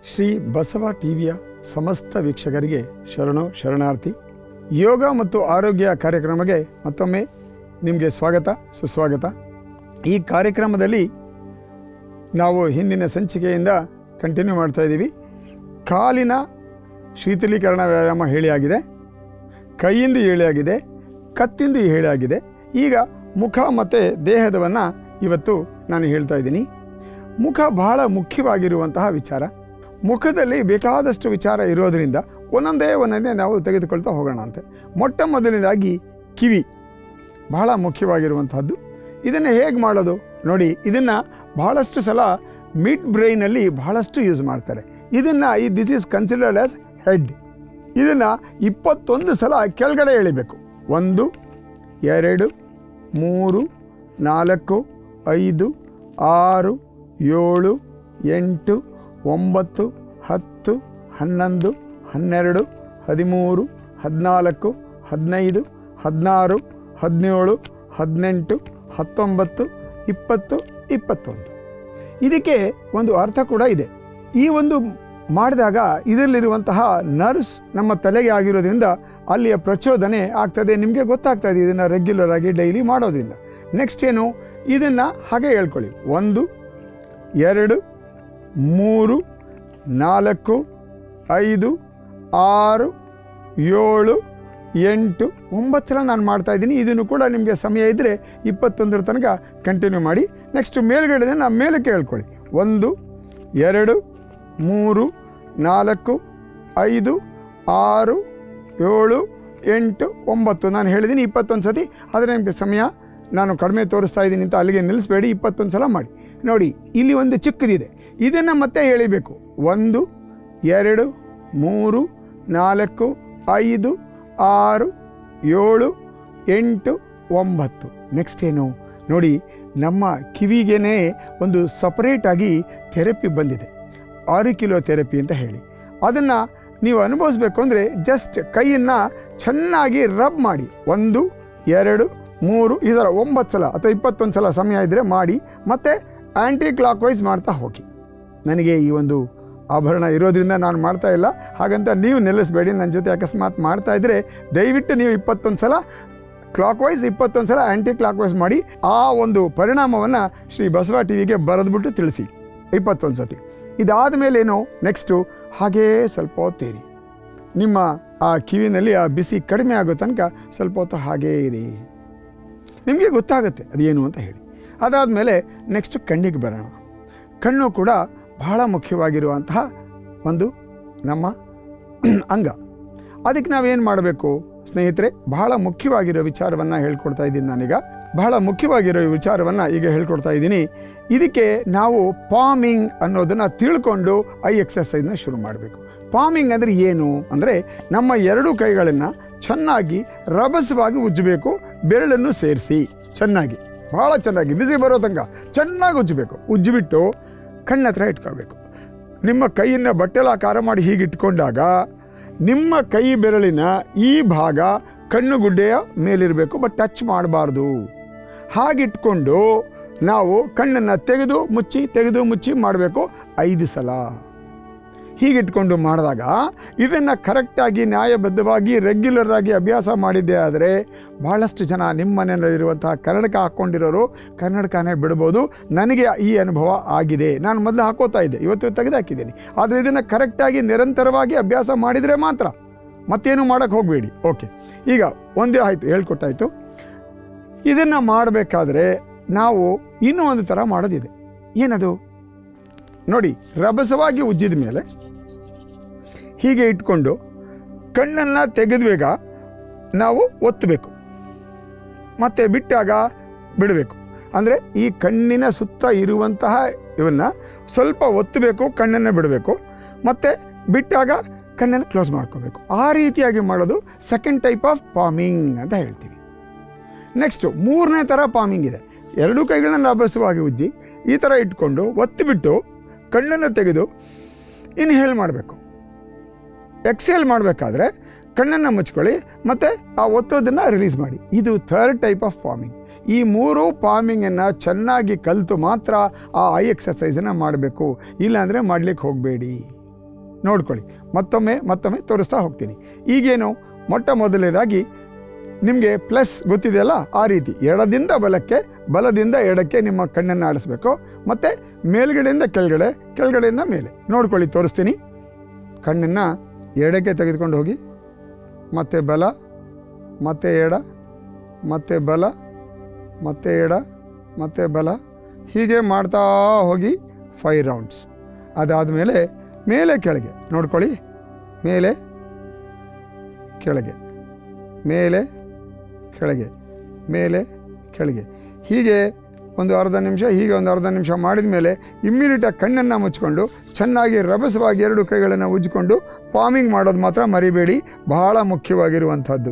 ಶ್ರೀ ಬಸವ ಟಿವಿಯ ಸಮಸ್ತ ವೀಕ್ಷಕರಿಗೆ ಶರಣು ಶರಣಾರ್ಥಿ ಯೋಗ ಮತ್ತು ಆರೋಗ್ಯ ಕಾರ್ಯಕ್ರಮಕ್ಕೆ ಮತ್ತೊಮ್ಮೆ ನಿಮಗೆ ಸ್ವಾಗತ ಸುಸ್ವಾಗತ ಈ ಕಾರ್ಯಕ್ರಮದಲ್ಲಿ ನಾವು ಹಿಂದಿನ ಸಂಚಿಕೆಯಿಂದ ಕಂಟಿನ್ಯೂ ಮಾಡ್ತಾ ಇದ್ದೀವಿ ಕಾಲಿನ ಶೀತಲೀಕರಣ ವ್ಯಾಯಾಮ ಹೇಳಿ ಆಗಿದೆ ಕೈಯಿಂದ ಹೇಳಿ ಆಗಿದೆ ಕತ್ತಿಂದ ಹೇಳಿ ಆಗಿದೆ ಈಗ ಮುಖ ಮತ್ತು ದೇಹದವನ್ನು ಇವತ್ತು ನಾನು ಹೇಳ್ತಾ ಇದ್ದೀನಿ ಮುಖ ಬಹಳ ಮುಖ್ಯವಾಗಿರುವಂತಹ ವಿಚಾರ ಮುಖದಲ್ಲಿ ಬೇಕಾದಷ್ಟು ವಿಚಾರ ಇರೋದರಿಂದ ಒಂದೊಂದೇ ಒಂದೊಂದೇ ನಾವು ತೆಗೆದುಕೊಳ್ತಾ ಹೋಗೋಣ ಅಂತೆ ಮೊಟ್ಟ ಮೊದಲನೇದಾಗಿ ಕಿವಿ ಬಹಳ ಮುಖ್ಯವಾಗಿರುವಂತಹದ್ದು ಇದನ್ನು ಹೇಗೆ ಮಾಡೋದು ನೋಡಿ ಇದನ್ನು ಬಹಳಷ್ಟು ಸಲ ಮಿಡ್ ಬ್ರೈನಲ್ಲಿ ಬಹಳಷ್ಟು ಯೂಸ್ ಮಾಡ್ತಾರೆ ಇದನ್ನು ಈ this is considered as head ಇದನ್ನು ಇಪ್ಪತ್ತೊಂದು ಸಲ ಕೆಳಗಡೆ ಎಳಿಬೇಕು ಒಂದು ಎರಡು ಮೂರು ನಾಲ್ಕು ಐದು ಆರು ಏಳು ಎಂಟು ಒಂಬತ್ತು ಹತ್ತು ಹನ್ನೊಂದು ಹನ್ನೆರಡು ಹದಿಮೂರು ಹದಿನಾಲ್ಕು ಹದಿನೈದು ಹದಿನಾರು ಹದಿನೇಳು ಹದಿನೆಂಟು ಹತ್ತೊಂಬತ್ತು ಇಪ್ಪತ್ತು ಇಪ್ಪತ್ತೊಂದು ಇದಕ್ಕೆ ಒಂದು ಅರ್ಥ ಕೂಡ ಇದೆ ಈ ಒಂದು ಮಾಡಿದಾಗ ಇದರಲ್ಲಿರುವಂತಹ ನರ್ವ್ಸ್ ನಮ್ಮ ತಲೆಗೆ ಆಗಿರೋದ್ರಿಂದ ಅಲ್ಲಿಯ ಪ್ರಚೋದನೆ ಆಗ್ತದೆ ನಿಮಗೆ ಗೊತ್ತಾಗ್ತಾ ಇದೆ ಇದನ್ನು ರೆಗ್ಯುಲರ್ ಆಗಿ ಡೈಲಿ ಮಾಡೋದ್ರಿಂದ ನೆಕ್ಸ್ಟ್ ಏನು ಇದನ್ನು ಹಾಗೆ ಹೇಳ್ಕೊಳ್ಳಿ ಒಂದು ಎರಡು ಮೂರು ನಾಲ್ಕು ಐದು ಆರು ಏಳು ಎಂಟು ಒಂಬತ್ತರ ನಾನು ಮಾಡ್ತಾ ಇದ್ದೀನಿ ಇದನ್ನು ಕೂಡ ನಿಮಗೆ ಸಮಯ ಇದ್ದರೆ ಇಪ್ಪತ್ತೊಂದರ ತನಕ ಕಂಟಿನ್ಯೂ ಮಾಡಿ ನೆಕ್ಸ್ಟ್ ಮೇಲ್ಗಡೆ ನಾನು ಮೇಲಕ್ಕೆ ಹೇಳ್ಕೊಳ್ಳಿ ಒಂದು ಎರಡು ಮೂರು ನಾಲ್ಕು ಐದು ಆರು ಏಳು ಎಂಟು ಒಂಬತ್ತು ನಾನು ಹೇಳಿದ್ದೀನಿ ಇಪ್ಪತ್ತೊಂದು ಸತಿ ಆದರೆ ನಿಮಗೆ ಸಮಯ ನಾನು ಕಡಿಮೆ ತೋರಿಸ್ತಾ ಇದ್ದೀನಿ ಅಂತ ಅಲ್ಲಿಗೆ ನಿಲ್ಲಿಸಬೇಡಿ ಇಪ್ಪತ್ತೊಂದು ಸಲ ಮಾಡಿ ನೋಡಿ ಇಲ್ಲಿ ಒಂದು ಚಿಕ್ಕದಿದೆ ಇದನ್ನು ಮತ್ತೆ ಹೇಳಿಬೇಕು ಒಂದು ಎರಡು ಮೂರು ನಾಲ್ಕು ಐದು ಆರು ಏಳು ಎಂಟು ಒಂಬತ್ತು ನೆಕ್ಸ್ಟ್ ಏನು ನೋಡಿ ನಮ್ಮ ಕಿವಿಗೇ ಒಂದು ಸಪರೇಟಾಗಿ ಥೆರಪಿ ಬಂದಿದೆ ಆರು ಕಿಲೋ ಥೆರಪಿ ಅಂತ ಹೇಳಿ ಅದನ್ನು ನೀವು ಅನುಭವಿಸ್ಬೇಕು ಅಂದರೆ ಜಸ್ಟ್ ಕೈಯನ್ನು ಚೆನ್ನಾಗಿ ರಬ್ ಮಾಡಿ ಒಂದು ಎರಡು ಮೂರು ಈ ಥರ ಒಂಬತ್ತು ಸಲ ಅಥವಾ ಇಪ್ಪತ್ತೊಂದು ಸಲ ಸಮಯ ಇದ್ದರೆ ಮಾಡಿ ಮತ್ತು ಆ್ಯಂಟಿ ಕ್ಲಾಕ್ ವೈಸ್ ಮಾಡ್ತಾ ಹೋಗಿ ನನಗೆ ಈ ಒಂದು ಆಭರಣ ಇರೋದ್ರಿಂದ ನಾನು ಮಾಡ್ತಾ ಇಲ್ಲ ಹಾಗಂತ ನೀವು ನಿಲ್ಲಿಸಬೇಡಿ ನನ್ನ ಜೊತೆ ಅಕಸ್ಮಾತ್ ಮಾಡ್ತಾ ಇದ್ದರೆ ದಯವಿಟ್ಟು ನೀವು ಇಪ್ಪತ್ತೊಂದು ಸಲ ಕ್ಲಾಕ್ ವೈಸ್ ಇಪ್ಪತ್ತೊಂದು ಸಲ ಆ್ಯಂಟಿ ಕ್ಲಾಕ್ ವೈಸ್ ಮಾಡಿ ಆ ಒಂದು ಪರಿಣಾಮವನ್ನು ಶ್ರೀ ಬಸವ ಟಿ ವಿಗೆ ಬರೆದ್ಬಿಟ್ಟು ತಿಳಿಸಿ ಇಪ್ಪತ್ತೊಂದು ಸತಿ ಇದಾದ ಮೇಲೇನು ನೆಕ್ಸ್ಟು ಹಾಗೇ ಸ್ವಲ್ಪ ಹೊತ್ತೇರಿ ನಿಮ್ಮ ಆ ಕಿವಿನಲ್ಲಿ ಆ ಬಿಸಿ ಕಡಿಮೆ ಆಗೋ ತನಕ ಸ್ವಲ್ಪ ಹೊತ್ತು ಹಾಗೇ ಇರಿ ನಿಮಗೆ ಗೊತ್ತಾಗುತ್ತೆ ಅದೇನು ಅಂತ ಹೇಳಿ ಅದಾದಮೇಲೆ ನೆಕ್ಸ್ಟು ಕಣ್ಣಿಗೆ ಬರೋಣ ಕಣ್ಣು ಕೂಡ ಬಹಳ ಮುಖ್ಯವಾಗಿರುವಂತಹ ಒಂದು ನಮ್ಮ ಅಂಗ ಅದಕ್ಕೆ ನಾವೇನು ಮಾಡಬೇಕು ಸ್ನೇಹಿತರೆ ಬಹಳ ಮುಖ್ಯವಾಗಿರೋ ವಿಚಾರವನ್ನು ಹೇಳ್ಕೊಡ್ತಾ ಇದ್ದೀನಿ ನಾನೀಗ ಬಹಳ ಮುಖ್ಯವಾಗಿರೋ ಈ ವಿಚಾರವನ್ನು ಈಗ ಹೇಳ್ಕೊಡ್ತಾ ಇದ್ದೀನಿ ಇದಕ್ಕೆ ನಾವು ಪಾಮಿಂಗ್ ಅನ್ನೋದನ್ನು ತಿಳ್ಕೊಂಡು ಐ ಎಕ್ಸಸೈಸ್ನ ಶುರು ಮಾಡಬೇಕು ಪಾಮಿಂಗ್ ಅಂದರೆ ಏನು ಅಂದರೆ ನಮ್ಮ ಎರಡು ಕೈಗಳನ್ನು ಚೆನ್ನಾಗಿ ರಭಸವಾಗಿ ಉಜ್ಜಬೇಕು ಬೆರಳನ್ನು ಸೇರಿಸಿ ಚೆನ್ನಾಗಿ ಭಾಳ ಚೆನ್ನಾಗಿ ಬಿಸಿ ಬರೋ ತನಕ ಚೆನ್ನಾಗಿ ಉಜ್ಜಬೇಕು ಉಜ್ಜಿಬಿಟ್ಟು ಕಣ್ಣ ಹತ್ರ ಇಟ್ಕೋಬೇಕು ನಿಮ್ಮ ಕೈಯನ್ನು ಬಟ್ಟೆಲಾಕಾರ ಮಾಡಿ ಹೀಗೆ ಇಟ್ಕೊಂಡಾಗ ನಿಮ್ಮ ಕೈ ಬೆರಳಿನ ಈ ಭಾಗ ಕಣ್ಣುಗುಡ್ಡೆಯ ಮೇಲಿರಬೇಕು ಬಟ್ ಟಚ್ ಮಾಡಬಾರ್ದು ಹಾಗಿಟ್ಕೊಂಡು ನಾವು ಕಣ್ಣನ್ನು ತೆಗೆದು ಮುಚ್ಚಿ ತೆಗೆದು ಮುಚ್ಚಿ ಮಾಡಬೇಕು ಐದು ಸಲ ಹೀಗಿಟ್ಕೊಂಡು ಮಾಡಿದಾಗ ಇದನ್ನು ಕರೆಕ್ಟಾಗಿ ನ್ಯಾಯಬದ್ಧವಾಗಿ ರೆಗ್ಯುಲರ್ ಆಗಿ ಅಭ್ಯಾಸ ಮಾಡಿದ್ದೇ ಆದರೆ ಭಾಳಷ್ಟು ಜನ ನಿಮ್ಮ ಮನೆಯಲ್ಲಿರುವಂತಹ ಕನ್ನಡಕ ಹಾಕ್ಕೊಂಡಿರೋರು ಕನ್ನಡಕನೇ ಬಿಡ್ಬೋದು ನನಗೆ ಈ ಅನುಭವ ಆಗಿದೆ ನಾನು ಮೊದಲು ಹಾಕೋತಾ ಇದ್ದೆ ಇವತ್ತು ತೆಗೆದುಹಾಕಿದ್ದೀನಿ ಆದರೆ ಇದನ್ನು ಕರೆಕ್ಟಾಗಿ ನಿರಂತರವಾಗಿ ಅಭ್ಯಾಸ ಮಾಡಿದರೆ ಮಾತ್ರ ಮತ್ತೇನು ಮಾಡೋಕ್ಕೆ ಹೋಗಬೇಡಿ ಓಕೆ ಈಗ ಒಂದೇ ಆಯಿತು ಹೇಳ್ಕೊಟ್ಟಾಯಿತು ಇದನ್ನು ಮಾಡಬೇಕಾದ್ರೆ ನಾವು ಇನ್ನೂ ಒಂದು ಥರ ಮಾಡೋದಿದೆ ಏನದು ನೋಡಿ ರಭಸವಾಗಿ ಉಜ್ಜಿದ ಮೇಲೆ ಹೀಗೆ ಇಟ್ಕೊಂಡು ಕಣ್ಣನ್ನು ತೆಗೆದ್ಬೇಗ ನಾವು ಒತ್ತಬೇಕು ಮತ್ತು ಬಿಟ್ಟಾಗ ಬಿಡಬೇಕು ಅಂದರೆ ಈ ಕಣ್ಣಿನ ಸುತ್ತ ಇರುವಂತಹ ಇವನ್ನು ಸ್ವಲ್ಪ ಒತ್ತಬೇಕು ಕಣ್ಣನ್ನು ಬಿಡಬೇಕು ಮತ್ತು ಬಿಟ್ಟಾಗ ಕಣ್ಣನ್ನು ಕ್ಲೋಸ್ ಮಾಡ್ಕೋಬೇಕು ಆ ರೀತಿಯಾಗಿ ಮಾಡೋದು ಸೆಕೆಂಡ್ ಟೈಪ್ ಆಫ್ ಪಾಮಿಂಗ್ ಅಂತ ಹೇಳ್ತೀವಿ ನೆಕ್ಸ್ಟು ಮೂರನೇ ಥರ ಪಾಮಿಂಗ್ ಇದೆ ಎರಡೂ ಕೈಗಳನ್ನು ಅಭ್ಯಾಸವಾಗಿ ಉಜ್ಜಿ ಈ ಥರ ಇಟ್ಕೊಂಡು ಒತ್ತಿಬಿಟ್ಟು ಕಣ್ಣನ್ನು ತೆಗೆದು ಇನ್ಹೇಲ್ ಮಾಡಬೇಕು ಎಕ್ಸೇಲ್ ಮಾಡಬೇಕಾದ್ರೆ ಕಣ್ಣನ್ನು ಮುಚ್ಕೊಳ್ಳಿ ಮತ್ತು ಆ ಒತ್ತೋದನ್ನು ರಿಲೀಸ್ ಮಾಡಿ ಇದು ಥರ್ಡ್ ಟೈಪ್ ಆಫ್ ಫಾರ್ಮಿಂಗ್ ಈ ಮೂರು ಫಾರ್ಮಿಂಗನ್ನು ಚೆನ್ನಾಗಿ ಕಲಿತು ಮಾತ್ರ ಆ ಐ ಎಕ್ಸಸೈಸನ್ನು ಮಾಡಬೇಕು ಇಲ್ಲಾಂದರೆ ಮಾಡಲಿಕ್ಕೆ ಹೋಗಬೇಡಿ ನೋಡ್ಕೊಳ್ಳಿ ಮತ್ತೊಮ್ಮೆ ಮತ್ತೊಮ್ಮೆ ತೋರಿಸ್ತಾ ಹೋಗ್ತೀನಿ ಈಗೇನು ಮೊಟ್ಟ ಮೊದಲನೇದಾಗಿ ನಿಮಗೆ ಪ್ಲಸ್ ಗೊತ್ತಿದೆಯಲ್ಲ ಆ ರೀತಿ ಎಡದಿಂದ ಬಲಕ್ಕೆ ಬಲದಿಂದ ಎಡಕ್ಕೆ ನಿಮ್ಮ ಕಣ್ಣನ್ನು ಆಡಿಸ್ಬೇಕು ಮತ್ತು ಮೇಲ್ಗಡೆಯಿಂದ ಕೆಳಗಡೆ ಕೆಳಗಡೆಯಿಂದ ಮೇಲೆ ನೋಡ್ಕೊಳ್ಳಿ ತೋರಿಸ್ತೀನಿ ಕಣ್ಣನ್ನು ಎಡಕ್ಕೆ ತೆಗೆದುಕೊಂಡು ಹೋಗಿ ಮತ್ತೆ ಬಲ ಮತ್ತೆ ಎಡ ಮತ್ತೆ ಬಲ ಮತ್ತೆ ಎಡ ಮತ್ತೆ ಬಲ ಹೀಗೆ ಮಾಡ್ತಾ ಹೋಗಿ ಫೈವ್ ರೌಂಡ್ಸ್ ಅದಾದಮೇಲೆ ಮೇಲೆ ಕೆಳಗೆ ನೋಡ್ಕೊಳ್ಳಿ ಮೇಲೆ ಕೆಳಗೆ ಮೇಲೆ ಕೆಳಗೆ ಮೇಲೆ ಕೆಳಗೆ ಹೀಗೆ ಒಂದು ಅರ್ಧ ನಿಮಿಷ ಹೀಗೆ ಒಂದು ಅರ್ಧ ನಿಮಿಷ ಮಾಡಿದ ಮೇಲೆ ಇಮ್ಮಿಡಿಯೇಟಾಗಿ ಕಣ್ಣನ್ನು ಮುಚ್ಕೊಂಡು ಚೆನ್ನಾಗಿ ರಭಸವಾಗಿ ಎರಡು ಕೈಗಳನ್ನು ಉಜ್ಜಿಕೊಂಡು ಪಾಮಿಂಗ್ ಮಾಡೋದು ಮಾತ್ರ ಮರಿಬೇಡಿ ಬಹಳ ಮುಖ್ಯವಾಗಿರುವಂಥದ್ದು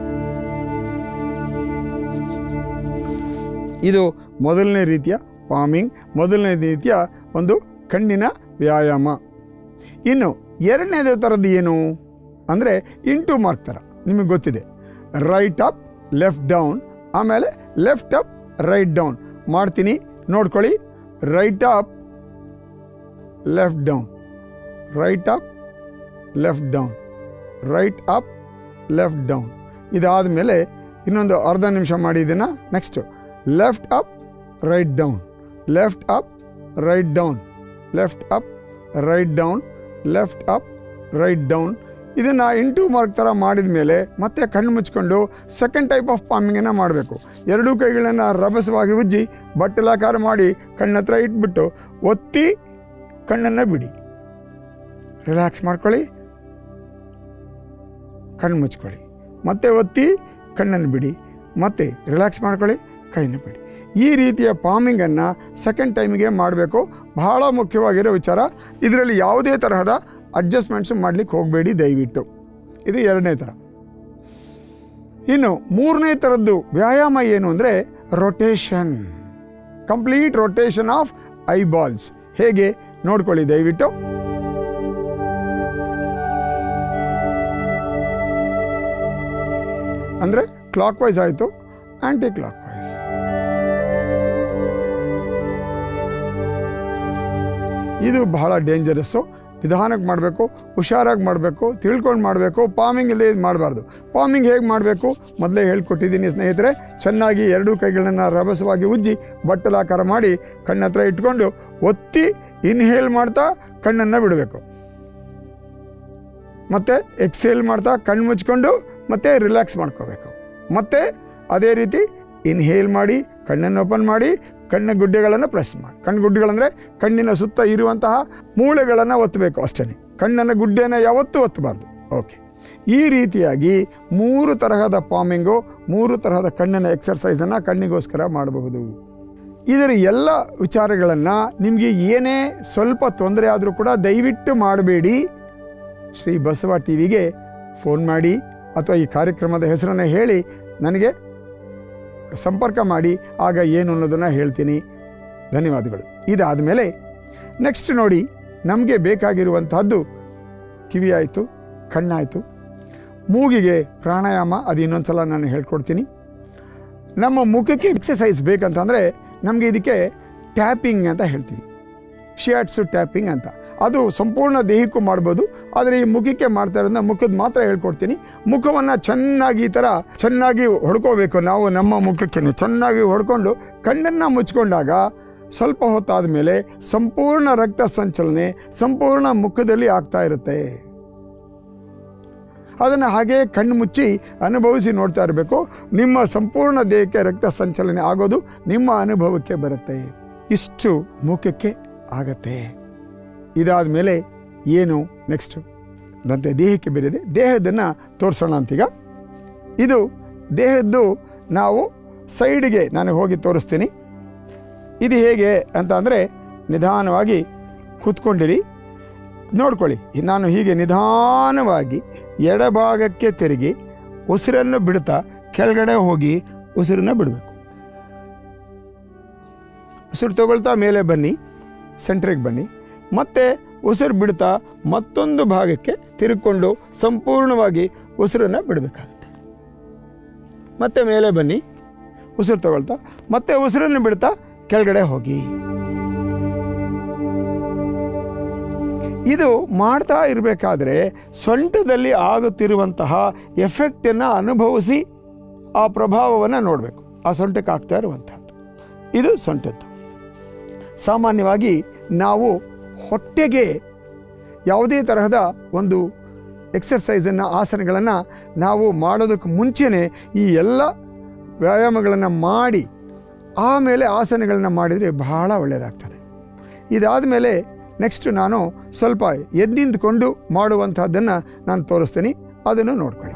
ಇದು ಮೊದಲನೇ ರೀತಿಯ ಪಾಮಿಂಗ್ ಮೊದಲನೇ ರೀತಿಯ ಒಂದು ಕಣ್ಣಿನ ವ್ಯಾಯಾಮ ಇನ್ನು ಎರಡನೇದು ಥರದ್ದು ಏನು ಅಂದರೆ ಇಂಟು ಮಾರ್ಕ್ ಥರ ನಿಮಗೆ ಗೊತ್ತಿದೆ ರೈಟ್ ಅಪ್ ಲೆಫ್ಟ್ ಡೌನ್ ಆಮೇಲೆ ಲೆಫ್ಟ್ ಅಪ್ ರೈಟ್ ಡೌನ್ ಮಾಡ್ತೀನಿ ನೋಡ್ಕೊಳ್ಳಿ right up left down right up left down right up left down ಇದಾದ ಮೇಲೆ ಇನ್ನೊಂದು ಅರ್ಧ ನಿಮಿಷ ಮಾಡಿ ಇದನ್ನು next left up right down left up right down left up right down left up right down ಇದನ್ನು ಇಂಟು ಮಾರ್ಕ್ ಥರ ಮಾಡಿದ ಮೇಲೆ ಮತ್ತೆ ಕಣ್ಣು ಮುಚ್ಕೊಂಡು ಸೆಕೆಂಡ್ ಟೈಪ್ ಆಫ್ ಪಾಮಿಂಗನ್ನು ಮಾಡಬೇಕು ಎರಡೂ ಕೈಗಳನ್ನು ರಭಸವಾಗಿ ಉಜ್ಜಿ ಬಟ್ಟಲಾಕಾರ ಮಾಡಿ ಕಣ್ಣತ್ರ ಇಟ್ಬಿಟ್ಟು ಒತ್ತಿ ಕಣ್ಣನ್ನು ಬಿಡಿ ರಿಲ್ಯಾಕ್ಸ್ ಮಾಡ್ಕೊಳ್ಳಿ ಕಣ್ಣು ಮುಚ್ಕೊಳ್ಳಿ ಮತ್ತೆ ಒತ್ತಿ ಕಣ್ಣನ್ನು ಬಿಡಿ ಮತ್ತೆ ರಿಲ್ಯಾಕ್ಸ್ ಮಾಡ್ಕೊಳ್ಳಿ ಕಣ್ಣನ್ನು ಬಿಡಿ ಈ ರೀತಿಯ ಪಾಮಿಂಗನ್ನು ಸೆಕೆಂಡ್ ಟೈಮಿಗೆ ಮಾಡಬೇಕು ಬಹಳ ಮುಖ್ಯವಾಗಿರೋ ವಿಚಾರ ಇದರಲ್ಲಿ ಯಾವುದೇ ತರಹದ ಅಡ್ಜಸ್ಟ್ಮೆಂಟ್ಸು ಮಾಡಲಿಕ್ಕೆ ಹೋಗಬೇಡಿ ದಯವಿಟ್ಟು ಇದು ಎರಡನೇ ಥರ ಇನ್ನು ಮೂರನೇ ಥರದ್ದು ವ್ಯಾಯಾಮ ಏನು ಅಂದರೆ rotation complete rotation of eyeballs ಹೇಗೆ ನೋಡ್ಕೊಳ್ಳಿ ದಯವಿಟ್ಟು ಅಂದರೆ ಕ್ಲಾಕ್ ವೈಸ್ ಆಯಿತು ಆ್ಯಂಟಿ ಕ್ಲಾಕ್ ವೈಸ್ ಇದು ಬಹಳ ಡೇಂಜರಸ್ಸು ನಿಧಾನಕ್ಕೆ ಮಾಡಬೇಕು ಹುಷಾರಾಗಿ ಮಾಡಬೇಕು ತಿಳ್ಕೊಂಡು ಮಾಡಬೇಕು ಪಾಮಿಂಗ್ ಇಲ್ಲದೆ ಇದು ಮಾಡಬಾರ್ದು ಪಾಮಿಂಗ್ ಹೇಗೆ ಮಾಡಬೇಕು ಮೊದಲೇ ಹೇಳ್ಕೊಟ್ಟಿದ್ದೀನಿ ಸ್ನೇಹಿತರೆ ಚೆನ್ನಾಗಿ ಎರಡೂ ಕೈಗಳನ್ನು ರಭಸವಾಗಿ ಉಜ್ಜಿ ಬಟ್ಟಲಾಕಾರ ಮಾಡಿ ಕಣ್ಣತ್ರ ಇಟ್ಕೊಂಡು ಒತ್ತಿ ಇನ್ಹೇಲ್ ಮಾಡ್ತಾ ಕಣ್ಣನ್ನು ಬಿಡಬೇಕು ಮತ್ತು ಎಕ್ಸೇಲ್ ಮಾಡ್ತಾ ಕಣ್ಣು ಮುಚ್ಕೊಂಡು ಮತ್ತೆ ರಿಲ್ಯಾಕ್ಸ್ ಮಾಡ್ಕೋಬೇಕು ಮತ್ತು ಅದೇ ರೀತಿ ಇನ್ಹೇಲ್ ಮಾಡಿ ಕಣ್ಣನ್ನು ಓಪನ್ ಮಾಡಿ ಕಣ್ಣ ಗುಡ್ಡೆಗಳನ್ನು ಪ್ರೆಸ್ ಮಾಡಿ ಕಣ್ಣು ಗುಡ್ಡೆಗಳಂದರೆ ಕಣ್ಣಿನ ಸುತ್ತ ಇರುವಂತಹ ಮೂಳೆಗಳನ್ನು ಒತ್ತಬೇಕು ಅಷ್ಟೇ ಕಣ್ಣನ್ನು ಗುಡ್ಡೆನ ಯಾವತ್ತೂ ಒತ್ತಬಾರ್ದು ಓಕೆ ಈ ರೀತಿಯಾಗಿ ಮೂರು ತರಹದ ಪಾಮಿಂಗು ಮೂರು ತರಹದ ಕಣ್ಣಿನ ಎಕ್ಸರ್ಸೈಸನ್ನು ಕಣ್ಣಿಗೋಸ್ಕರ ಮಾಡಬಹುದು ಇದರ ಎಲ್ಲ ವಿಚಾರಗಳನ್ನು ನಿಮಗೆ ಏನೇ ಸ್ವಲ್ಪ ತೊಂದರೆ ಆದರೂ ಕೂಡ ದಯವಿಟ್ಟು ಮಾಡಬೇಡಿ ಶ್ರೀ ಬಸವ ಟಿ ವಿಗೆ ಫೋನ್ ಮಾಡಿ ಅಥವಾ ಈ ಕಾರ್ಯಕ್ರಮದ ಹೆಸರನ್ನು ಹೇಳಿ ನನಗೆ ಸಂಪರ್ಕ ಮಾಡಿ ಆಗ ಏನು ಅನ್ನೋದನ್ನು ಹೇಳ್ತೀನಿ ಧನ್ಯವಾದಗಳು ಇದಾದ ಮೇಲೆ ನೆಕ್ಸ್ಟ್ ನೋಡಿ ನಮಗೆ ಬೇಕಾಗಿರುವಂತಹದ್ದು ಕಿವಿ ಆಯಿತು ಕಣ್ಣಾಯಿತು ಮೂಗಿಗೆ ಪ್ರಾಣಾಯಾಮ ಅದು ಇನ್ನೊಂದು ಸಲ ನಾನು ಹೇಳ್ಕೊಡ್ತೀನಿ ನಮ್ಮ ಮುಖಕ್ಕೆ ಎಕ್ಸಸೈಸ್ ಬೇಕಂತಂದರೆ ನಮಗೆ ಇದಕ್ಕೆ ಟ್ಯಾಪಿಂಗ್ ಅಂತ ಹೇಳ್ತೀವಿ ಶಿಯಾಟ್ಸು ಟ್ಯಾಪಿಂಗ್ ಅಂತ ಅದು ಸಂಪೂರ್ಣ ದೇಹಕ್ಕೂ ಮಾಡ್ಬೋದು ಆದರೆ ಈ ಮುಖಕ್ಕೆ ಮಾಡ್ತಾ ಇರೋದನ್ನ ಮುಖದ ಮಾತ್ರ ಹೇಳ್ಕೊಡ್ತೀನಿ ಮುಖವನ್ನು ಚೆನ್ನಾಗಿ ಈ ಥರ ಚೆನ್ನಾಗಿ ಹೊಡ್ಕೋಬೇಕು ನಾವು ನಮ್ಮ ಮುಖಕ್ಕೆ ಚೆನ್ನಾಗಿ ಹೊಡ್ಕೊಂಡು ಕಣ್ಣನ್ನು ಮುಚ್ಕೊಂಡಾಗ ಸ್ವಲ್ಪ ಹೊತ್ತಾದ ಮೇಲೆ ಸಂಪೂರ್ಣ ರಕ್ತ ಸಂಚಲನೆ ಸಂಪೂರ್ಣ ಮುಖದಲ್ಲಿ ಆಗ್ತಾ ಇರುತ್ತೆ ಅದನ್ನು ಹಾಗೆ ಕಣ್ಣು ಮುಚ್ಚಿ ಅನುಭವಿಸಿ ನೋಡ್ತಾ ಇರಬೇಕು ನಿಮ್ಮ ಸಂಪೂರ್ಣ ದೇಹಕ್ಕೆ ರಕ್ತ ಸಂಚಲನೆ ಆಗೋದು ನಿಮ್ಮ ಅನುಭವಕ್ಕೆ ಬರುತ್ತೆ ಇಷ್ಟು ಮುಖಕ್ಕೆ ಆಗತ್ತೆ ಇದಾದ ಮೇಲೆ ಏನು ನೆಕ್ಸ್ಟು ದಂತೆ ದೇಹಕ್ಕೆ ಬೇರೆದೆ ದೇಹದನ್ನು ತೋರಿಸೋಣ ಅಂತೀಗ ಇದು ದೇಹದ್ದು ನಾವು ಸೈಡಿಗೆ ನಾನು ಹೋಗಿ ತೋರಿಸ್ತೀನಿ ಇದು ಹೇಗೆ ಅಂತ ಅಂದರೆ ನಿಧಾನವಾಗಿ ಕೂತ್ಕೊಂಡಿರಿ ನೋಡ್ಕೊಳ್ಳಿ ನಾನು ಹೀಗೆ ನಿಧಾನವಾಗಿ ಎಡಭಾಗಕ್ಕೆ ತಿರುಗಿ ಉಸಿರನ್ನು ಬಿಡ್ತಾ ಕೆಳಗಡೆ ಹೋಗಿ ಉಸಿರನ್ನು ಬಿಡಬೇಕು ಉಸಿರು ತಗೊಳ್ತಾ ಮೇಲೆ ಬನ್ನಿ ಸೆಂಟ್ರಿಗೆ ಬನ್ನಿ ಮತ್ತೆ ಉಸಿರು ಬಿಡ್ತಾ ಮತ್ತೊಂದು ಭಾಗಕ್ಕೆ ತಿರುಗಿಕೊಂಡು ಸಂಪೂರ್ಣವಾಗಿ ಉಸಿರನ್ನು ಬಿಡಬೇಕಾಗುತ್ತೆ ಮತ್ತೆ ಮೇಲೆ ಬನ್ನಿ ಉಸಿರು ತಗೊಳ್ತಾ ಮತ್ತೆ ಉಸಿರನ್ನು ಬಿಡ್ತಾ ಕೆಳಗಡೆ ಹೋಗಿ ಇದು ಮಾಡ್ತಾ ಇರಬೇಕಾದ್ರೆ ಸೊಂಟದಲ್ಲಿ ಆಗುತ್ತಿರುವಂತಹ ಎಫೆಕ್ಟನ್ನು ಅನುಭವಿಸಿ ಆ ಪ್ರಭಾವವನ್ನು ನೋಡಬೇಕು ಆ ಸೊಂಟಕ್ಕೆ ಆಗ್ತಾ ಇರುವಂಥದ್ದು ಇದು ಸೊಂಟದ್ದು ಸಾಮಾನ್ಯವಾಗಿ ನಾವು ಹೊಟ್ಟೆಗೆ ಯಾವುದೇ ತರಹದ ಒಂದು ಎಕ್ಸರ್ಸೈಸನ್ನು ಆಸನಗಳನ್ನು ನಾವು ಮಾಡೋದಕ್ಕೆ ಮುಂಚೆನೇ ಈ ಎಲ್ಲ ವ್ಯಾಯಾಮಗಳನ್ನು ಮಾಡಿ ಆಮೇಲೆ ಆಸನಗಳನ್ನ ಮಾಡಿದರೆ ಬಹಳ ಒಳ್ಳೆಯದಾಗ್ತದೆ ಇದಾದ ಮೇಲೆ ನೆಕ್ಸ್ಟ್ ನಾನು ಸ್ವಲ್ಪ ಎದ್ದಿಂದುಕೊಂಡು ಮಾಡುವಂಥದ್ದನ್ನು ನಾನು ತೋರಿಸ್ತೀನಿ ಅದನ್ನು ನೋಡ್ಕೊಳ್ಳಿ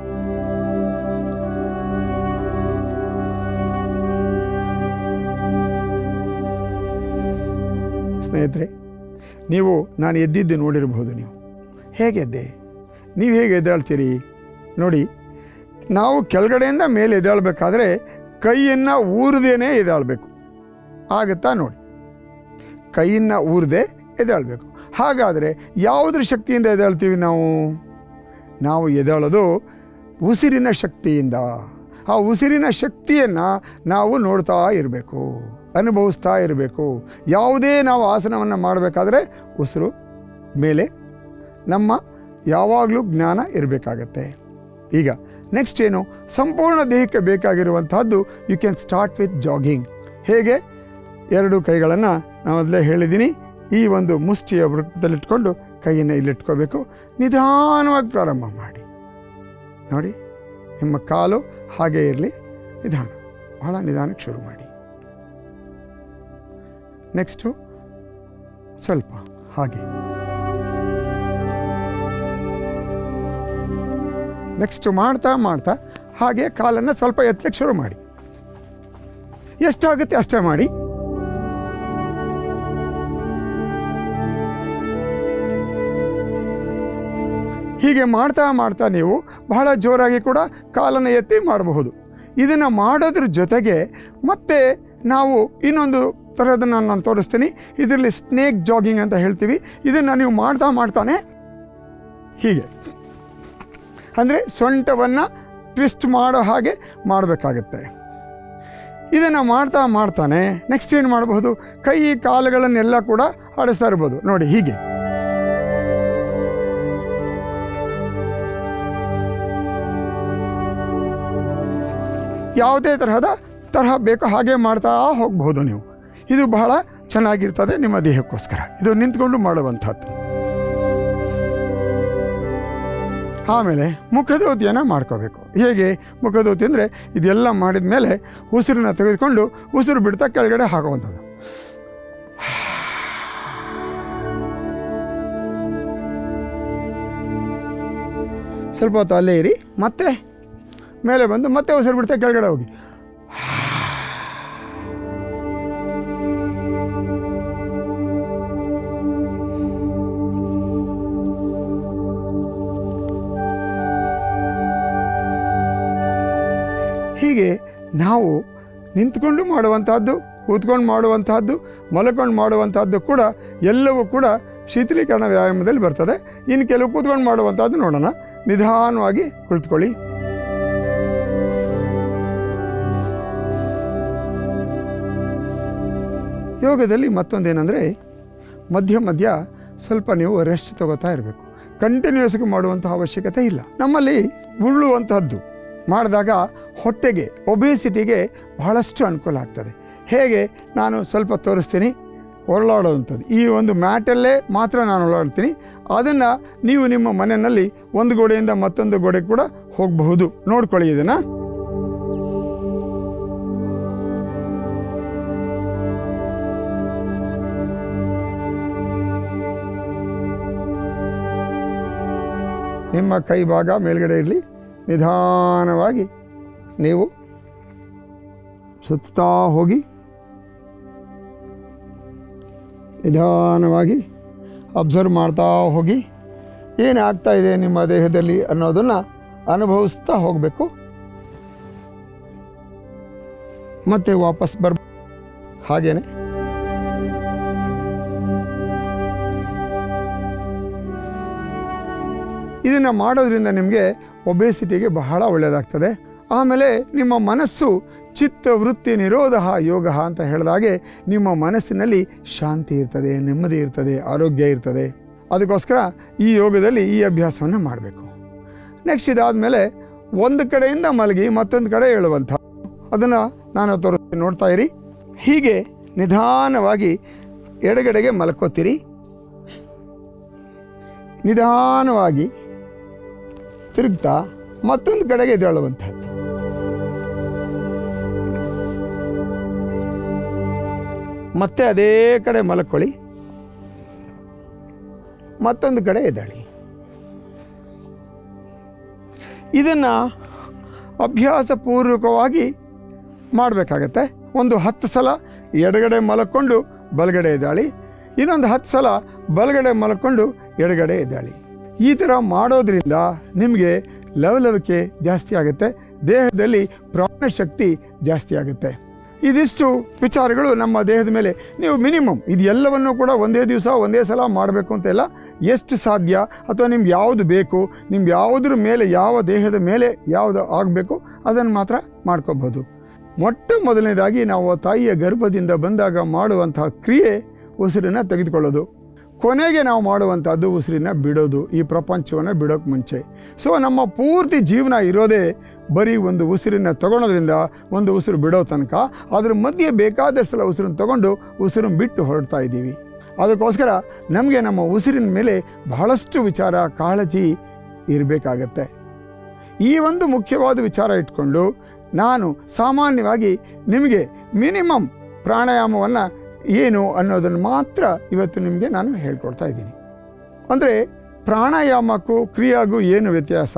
ಸ್ನೇಹಿತರೆ ನೀವು ನಾನು ಎದ್ದಿದ್ದು ನೋಡಿರಬಹುದು ನೀವು ಹೇಗೆ ಎದ್ದೆ ನೀವು ಹೇಗೆ ಎದ್ದೇಳ್ತೀರಿ ನೋಡಿ ನಾವು ಕೆಳಗಡೆಯಿಂದ ಮೇಲೆ ಎದ್ದೇಳಬೇಕಾದ್ರೆ ಕೈಯನ್ನು ಊರದೇನೆ ಎದ್ದೇಳಬೇಕು ಆಗುತ್ತಾ ನೋಡಿ ಕೈಯನ್ನು ಊರದೆ ಎದ್ದೇಳಬೇಕು ಹಾಗಾದರೆ ಯಾವುದ್ರ ಶಕ್ತಿಯಿಂದ ಎದ್ದೇಳ್ತೀವಿ ನಾವು ನಾವು ಎದ್ದೇಳೋದು ಉಸಿರಿನ ಶಕ್ತಿಯಿಂದ ಆ ಉಸಿರಿನ ಶಕ್ತಿಯನ್ನು ನಾವು ನೋಡ್ತಾ ಇರಬೇಕು ಅನುಭವಿಸ್ತಾ ಇರಬೇಕು ಯಾವುದೇ ನಾವು ಆಸನವನ್ನು ಮಾಡಬೇಕಾದ್ರೆ ಉಸಿರು ಮೇಲೆ ನಮ್ಮ ಯಾವಾಗಲೂ ಜ್ಞಾನ ಇರಬೇಕಾಗತ್ತೆ ಈಗ ನೆಕ್ಸ್ಟ್ ಏನು ಸಂಪೂರ್ಣ ದೇಹಕ್ಕೆ ಬೇಕಾಗಿರುವಂತಹದ್ದು you can start with jogging ಹೇಗೆ ಎರಡು ಕೈಗಳನ್ನು ನಾನು ಮೊದಲೇ ಹೇಳಿದ್ದೀನಿ ಈ ಒಂದು ಮುಷ್ಟಿಯ ವೃತ್ತದಲ್ಲಿಟ್ಕೊಂಡು ಕೈಯನ್ನು ಇಲ್ಲಿಟ್ಕೋಬೇಕು ನಿಧಾನವಾಗಿ ಪ್ರಾರಂಭ ಮಾಡಿ ನೋಡಿ ನಿಮ್ಮ ಕಾಲು ಹಾಗೆ ಇರಲಿ ನಿಧಾನ ಬಹಳ ನಿಧಾನಕ್ಕೆ ಶುರು ಮಾಡಿ ನೆಕ್ಸ್ಟು ಸ್ವಲ್ಪ ಹಾಗೆ ನೆಕ್ಸ್ಟ್ ಮಾಡ್ತಾ ಮಾಡ್ತಾ ಹಾಗೆ ಕಾಲನ್ನು ಸ್ವಲ್ಪ ಎತ್ತಲಿಕ್ಕೆ ಶುರು ಮಾಡಿ ಎಷ್ಟಾಗುತ್ತೆ ಅಷ್ಟೇ ಮಾಡಿ ಹೀಗೆ ಮಾಡ್ತಾ ಮಾಡ್ತಾ ನೀವು ಬಹಳ ಜೋರಾಗಿ ಕೂಡ ಕಾಲನ್ನು ಎತ್ತಿ ಮಾಡಬಹುದು ಇದನ್ನು ಮಾಡೋದ್ರ ಜೊತೆಗೆ ಮತ್ತೆ ನಾವು ಇನ್ನೊಂದು ಥರದನ್ನು ನಾನು ತೋರಿಸ್ತೀನಿ ಇದರಲ್ಲಿ ಸ್ನೇಕ್ ಜಾಗಿಂಗ್ ಅಂತ ಹೇಳ್ತೀವಿ ಇದನ್ನು ನೀವು ಮಾಡ್ತಾ ಮಾಡ್ತಾನೆ ಹೀಗೆ ಅಂದರೆ ಸೊಂಟವನ್ನು ಟ್ವಿಸ್ಟ್ ಮಾಡೋ ಹಾಗೆ ಮಾಡಬೇಕಾಗತ್ತೆ ಇದನ್ನು ಮಾಡ್ತಾ ಮಾಡ್ತಾನೆ ನೆಕ್ಸ್ಟ್ ಏನು ಮಾಡಬಹುದು ಕೈ ಕಾಲುಗಳನ್ನೆಲ್ಲ ಕೂಡ ಆಡಿಸ್ತಾ ಇರ್ಬೋದು ನೋಡಿ ಹೀಗೆ ಯಾವುದೇ ತರಹದ ತರಹ ಬೇಕೋ ಹಾಗೆ ಮಾಡ್ತಾ ಹೋಗಬಹುದು ನೀವು ಇದು ಬಹಳ ಚೆನ್ನಾಗಿರ್ತದೆ ನಿಮ್ಮ ದೇಹಕ್ಕೋಸ್ಕರ ಇದು ನಿಂತ್ಕೊಂಡು ಮಾಡುವಂಥದ್ದು ಆಮೇಲೆ ಮುಖದೋತಿಯನ್ನು ಮಾಡ್ಕೋಬೇಕು ಹೇಗೆ ಮುಖದೋತಿ ಅಂದರೆ ಇದೆಲ್ಲ ಮಾಡಿದ ಮೇಲೆ ಉಸಿರನ್ನ ತೆಗೆದುಕೊಂಡು ಉಸಿರು ಬಿಡ್ತಾ ಕೆಳಗಡೆ ಹಾಕುವಂಥದ್ದು ಸ್ವಲ್ಪ ಹೊತ್ತು ಅಲ್ಲೇ ಇರಿ ಮತ್ತೆ ಮೇಲೆ ಬಂದು ಮತ್ತೆ ಉಸಿರು ಬಿಡ್ತಾ ಕೆಳಗಡೆ ಹೋಗಿ ಹೀಗೆ ನಾವು ನಿಂತ್ಕೊಂಡು ಮಾಡುವಂತಹದ್ದು ಕೂತ್ಕೊಂಡು ಮಾಡುವಂತಹದ್ದು ಮಲ್ಕೊಂಡು ಮಾಡುವಂತಹದ್ದು ಕೂಡ ಎಲ್ಲವೂ ಕೂಡ ಶೀತಲೀಕರಣ ವ್ಯಾಯಾಮದಲ್ಲಿ ಬರ್ತದೆ ಇನ್ನು ಕೆಲವು ಕೂತ್ಕೊಂಡು ಮಾಡುವಂತಹದ್ದು ನೋಡೋಣ ನಿಧಾನವಾಗಿ ಕುಳಿತುಕೊಳ್ಳಿ ಯೋಗದಲ್ಲಿ ಮತ್ತೊಂದೇನೆಂದರೆ ಮಧ್ಯ ಮಧ್ಯ ಸ್ವಲ್ಪ ನೀವು ರೆಸ್ಟ್ ತಗೋತಾ ಇರಬೇಕು ಕಂಟಿನ್ಯೂಸ್ಗೆ ಮಾಡುವಂಥ ಅವಶ್ಯಕತೆ ಇಲ್ಲ ನಮ್ಮಲ್ಲಿ ಉರುಳುವಂತಹದ್ದು ಮಾಡಿದಾಗ ಹೊಟ್ಟೆಗೆ ಒಬೇಸಿಟಿಗೆ ಬಹಳಷ್ಟು ಅನುಕೂಲ ಆಗ್ತದೆ ಹೇಗೆ ನಾನು ಸ್ವಲ್ಪ ತೋರಿಸ್ತೀನಿ ಹೊರಳಾಡೋವಂಥದ್ದು ಈ ಒಂದು ಮ್ಯಾಟಲ್ಲೇ ಮಾತ್ರ ನಾನು ಹೊರಳಾಡ್ತೀನಿ ಅದನ್ನು ನೀವು ನಿಮ್ಮ ಮನೆಯಲ್ಲಿ ಒಂದು ಗೋಡೆಯಿಂದ ಮತ್ತೊಂದು ಗೋಡೆ ಕೂಡ ಹೋಗಬಹುದು ನೋಡ್ಕೊಳ್ಳಿ ಇದನ್ನು ನಿಮ್ಮ ಕೈ ಭಾಗ ಮೇಲ್ಗಡೆ ಇರಲಿ ನಿಧಾನವಾಗಿ ನೀವು ಸುತ್ತಾ ಹೋಗಿ ನಿಧಾನವಾಗಿ ಅಬ್ಸರ್ವ್ ಮಾಡ್ತಾ ಹೋಗಿ ಏನಾಗ್ತಾ ಇದೆ ನಿಮ್ಮ ದೇಹದಲ್ಲಿ ಅನ್ನೋದನ್ನು ಅನುಭವಿಸ್ತಾ ಹೋಗಬೇಕು ಮತ್ತೆ ವಾಪಸ್ ಬರ್ ಹಾಗೇನೆ ಇದನ್ನು ಮಾಡೋದ್ರಿಂದ ನಿಮಗೆ ಒಬೇಸಿಟಿಗೆ ಬಹಳ ಒಳ್ಳೆಯದಾಗ್ತದೆ ಆಮೇಲೆ ನಿಮ್ಮ ಮನಸ್ಸು ಚಿತ್ತ ವೃತ್ತಿ ನಿರೋಧ ಯೋಗ ಅಂತ ಹೇಳಿದಾಗೆ ನಿಮ್ಮ ಮನಸ್ಸಿನಲ್ಲಿ ಶಾಂತಿ ಇರ್ತದೆ ನೆಮ್ಮದಿ ಇರ್ತದೆ ಆರೋಗ್ಯ ಇರ್ತದೆ ಅದಕ್ಕೋಸ್ಕರ ಈ ಯೋಗದಲ್ಲಿ ಈ ಅಭ್ಯಾಸವನ್ನು ಮಾಡಬೇಕು ನೆಕ್ಸ್ಟ್ ಇದಾದಮೇಲೆ ಒಂದು ಕಡೆಯಿಂದ ಮಲಗಿ ಮತ್ತೊಂದು ಕಡೆ ಹೇಳುವಂಥ ಅದನ್ನು ನಾನು ತೋರಿಸ್ತೀನಿ ನೋಡ್ತಾ ಇರಿ ಹೀಗೆ ನಿಧಾನವಾಗಿ ಎಡಗಡೆಗೆ ಮಲ್ಕೋತೀರಿ ನಿಧಾನವಾಗಿ ತಿರುಗ್ತಾ ಮತ್ತೊಂದು ಕಡೆಗೆ ಎದ್ದೇಳುವಂಥದ್ದು ಮತ್ತೆ ಅದೇ ಕಡೆ ಮಲ್ಕೊಳ್ಳಿ ಮತ್ತೊಂದು ಕಡೆ ಎದ್ದೇಳಿ ಇದನ್ನು ಅಭ್ಯಾಸಪೂರ್ವಕವಾಗಿ ಮಾಡಬೇಕಾಗತ್ತೆ ಒಂದು ಹತ್ತು ಸಲ ಎಡಗಡೆ ಮಲ್ಕೊಂಡು ಬಲಗಡೆ ಎದ್ದಾಳಿ ಇನ್ನೊಂದು ಹತ್ತು ಸಲ ಬಲಗಡೆ ಮಲ್ಕೊಂಡು ಎಡಗಡೆ ಎದ್ದಾಳಿ ಈ ಥರ ಮಾಡೋದ್ರಿಂದ ನಿಮಗೆ ಲವಲವಿಕೆ ಜಾಸ್ತಿ ಆಗುತ್ತೆ ದೇಹದಲ್ಲಿ ಪ್ರಾಣಶಕ್ತಿ ಜಾಸ್ತಿ ಆಗುತ್ತೆ ಇದಿಷ್ಟು ವಿಚಾರಗಳು ನಮ್ಮ ದೇಹದ ಮೇಲೆ ನೀವು ಮಿನಿಮಮ್ ಇದು ಎಲ್ಲವನ್ನು ಕೂಡ ಒಂದೇ ದಿವಸ ಒಂದೇ ಸಲ ಮಾಡಬೇಕು ಅಂತ ಇಲ್ಲ ಎಷ್ಟು ಸಾಧ್ಯ ಅಥವಾ ನಿಮ್ಗೆ ಯಾವುದು ಬೇಕು ನಿಮ್ಗೆ ಯಾವುದ್ರ ಮೇಲೆ ಯಾವ ದೇಹದ ಮೇಲೆ ಯಾವುದು ಆಗಬೇಕು ಅದನ್ನು ಮಾತ್ರ ಮಾಡ್ಕೋಬಹುದು ಮೊಟ್ಟ ಮೊದಲನೇದಾಗಿ ನಾವು ತಾಯಿಯ ಗರ್ಭದಿಂದ ಬಂದಾಗ ಮಾಡುವಂತಹ ಕ್ರಿಯೆ ಉಸಿರನ್ನು ತೆಗೆದುಕೊಳ್ಳೋದು ಕೊನೆಗೆ ನಾವು ಮಾಡುವಂಥದ್ದು ಉಸಿರನ್ನ ಬಿಡೋದು ಈ ಪ್ರಪಂಚವನ್ನು ಬಿಡೋಕ್ಕೆ ಮುಂಚೆ ಸೊ ನಮ್ಮ ಪೂರ್ತಿ ಜೀವನ ಇರೋದೇ ಬರೀ ಒಂದು ಉಸಿರನ್ನ ತಗೊಳೋದ್ರಿಂದ ಒಂದು ಉಸಿರು ಬಿಡೋ ತನಕ ಅದ್ರ ಮಧ್ಯೆ ಬೇಕಾದಷ್ಟು ಸಲ ಉಸಿರನ್ನು ತಗೊಂಡು ಉಸಿರನ್ನು ಬಿಟ್ಟು ಹೊರಡ್ತಾ ಇದ್ದೀವಿ ಅದಕ್ಕೋಸ್ಕರ ನಮಗೆ ನಮ್ಮ ಉಸಿರಿನ ಮೇಲೆ ಬಹಳಷ್ಟು ವಿಚಾರ ಕಾಳಜಿ ಇರಬೇಕಾಗತ್ತೆ ಈ ಒಂದು ಮುಖ್ಯವಾದ ವಿಚಾರ ಇಟ್ಕೊಂಡು ನಾನು ಸಾಮಾನ್ಯವಾಗಿ ನಿಮಗೆ ಮಿನಿಮಮ್ ಪ್ರಾಣಾಯಾಮವನ್ನು ಏನು ಅನ್ನೋದನ್ನು ಮಾತ್ರ ಇವತ್ತು ನಿಮಗೆ ನಾನು ಹೇಳ್ಕೊಡ್ತಾ ಇದ್ದೀನಿ ಅಂದರೆ ಪ್ರಾಣಾಯಾಮಕ್ಕೂ ಕ್ರಿಯಾಗೂ ಏನು ವ್ಯತ್ಯಾಸ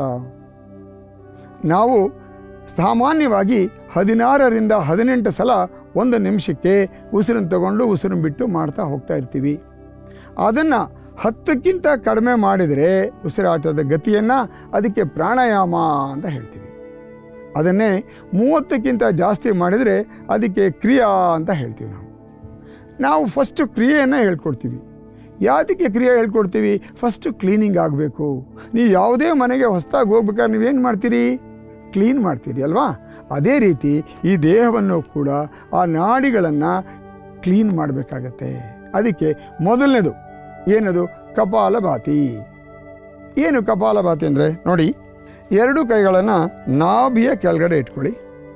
ನಾವು ಸಾಮಾನ್ಯವಾಗಿ ಹದಿನಾರರಿಂದ ಹದಿನೆಂಟು ಸಲ ಒಂದು ನಿಮಿಷಕ್ಕೆ ಉಸಿರನ್ನು ತಗೊಂಡು ಉಸಿರನ್ನು ಬಿಟ್ಟು ಮಾಡ್ತಾ ಹೋಗ್ತಾ ಇರ್ತೀವಿ ಅದನ್ನು ಹತ್ತಕ್ಕಿಂತ ಕಡಿಮೆ ಮಾಡಿದರೆ ಉಸಿರಾಟದ ಗತಿಯನ್ನು ಅದಕ್ಕೆ ಪ್ರಾಣಾಯಾಮ ಅಂತ ಹೇಳ್ತೀವಿ ಅದನ್ನೇ ಮೂವತ್ತಕ್ಕಿಂತ ಜಾಸ್ತಿ ಮಾಡಿದರೆ ಅದಕ್ಕೆ ಕ್ರಿಯಾ ಅಂತ ಹೇಳ್ತೀವಿ ನಾವು ನಾವು ಫಸ್ಟು ಕ್ರಿಯೆಯನ್ನು ಹೇಳ್ಕೊಡ್ತೀವಿ ಯಾತಕ್ಕೆ ಕ್ರಿಯೆ ಹೇಳ್ಕೊಡ್ತೀವಿ ಫಸ್ಟು ಕ್ಲೀನಿಂಗ್ ಆಗಬೇಕು ನೀವು ಯಾವುದೇ ಮನೆಗೆ ಹೊಸದಾಗಿ ಹೋಗ್ಬೇಕಾದ್ರೆ ನೀವೇನು ಮಾಡ್ತೀರಿ ಕ್ಲೀನ್ ಮಾಡ್ತೀರಿ ಅಲ್ವಾ ಅದೇ ರೀತಿ ಈ ದೇಹವನ್ನು ಕೂಡ ಆ ನಾಡಿಗಳನ್ನು ಕ್ಲೀನ್ ಮಾಡಬೇಕಾಗತ್ತೆ ಅದಕ್ಕೆ ಮೊದಲನೇದು ಏನದು ಕಪಾಲಭಾತಿ ಏನು ಕಪಾಲಭಾತಿ ಅಂದರೆ ನೋಡಿ ಎರಡು ಕೈಗಳನ್ನು ನಾಭಿಯ ಕೆಳಗಡೆ ಇಟ್ಕೊಳ್ಳಿ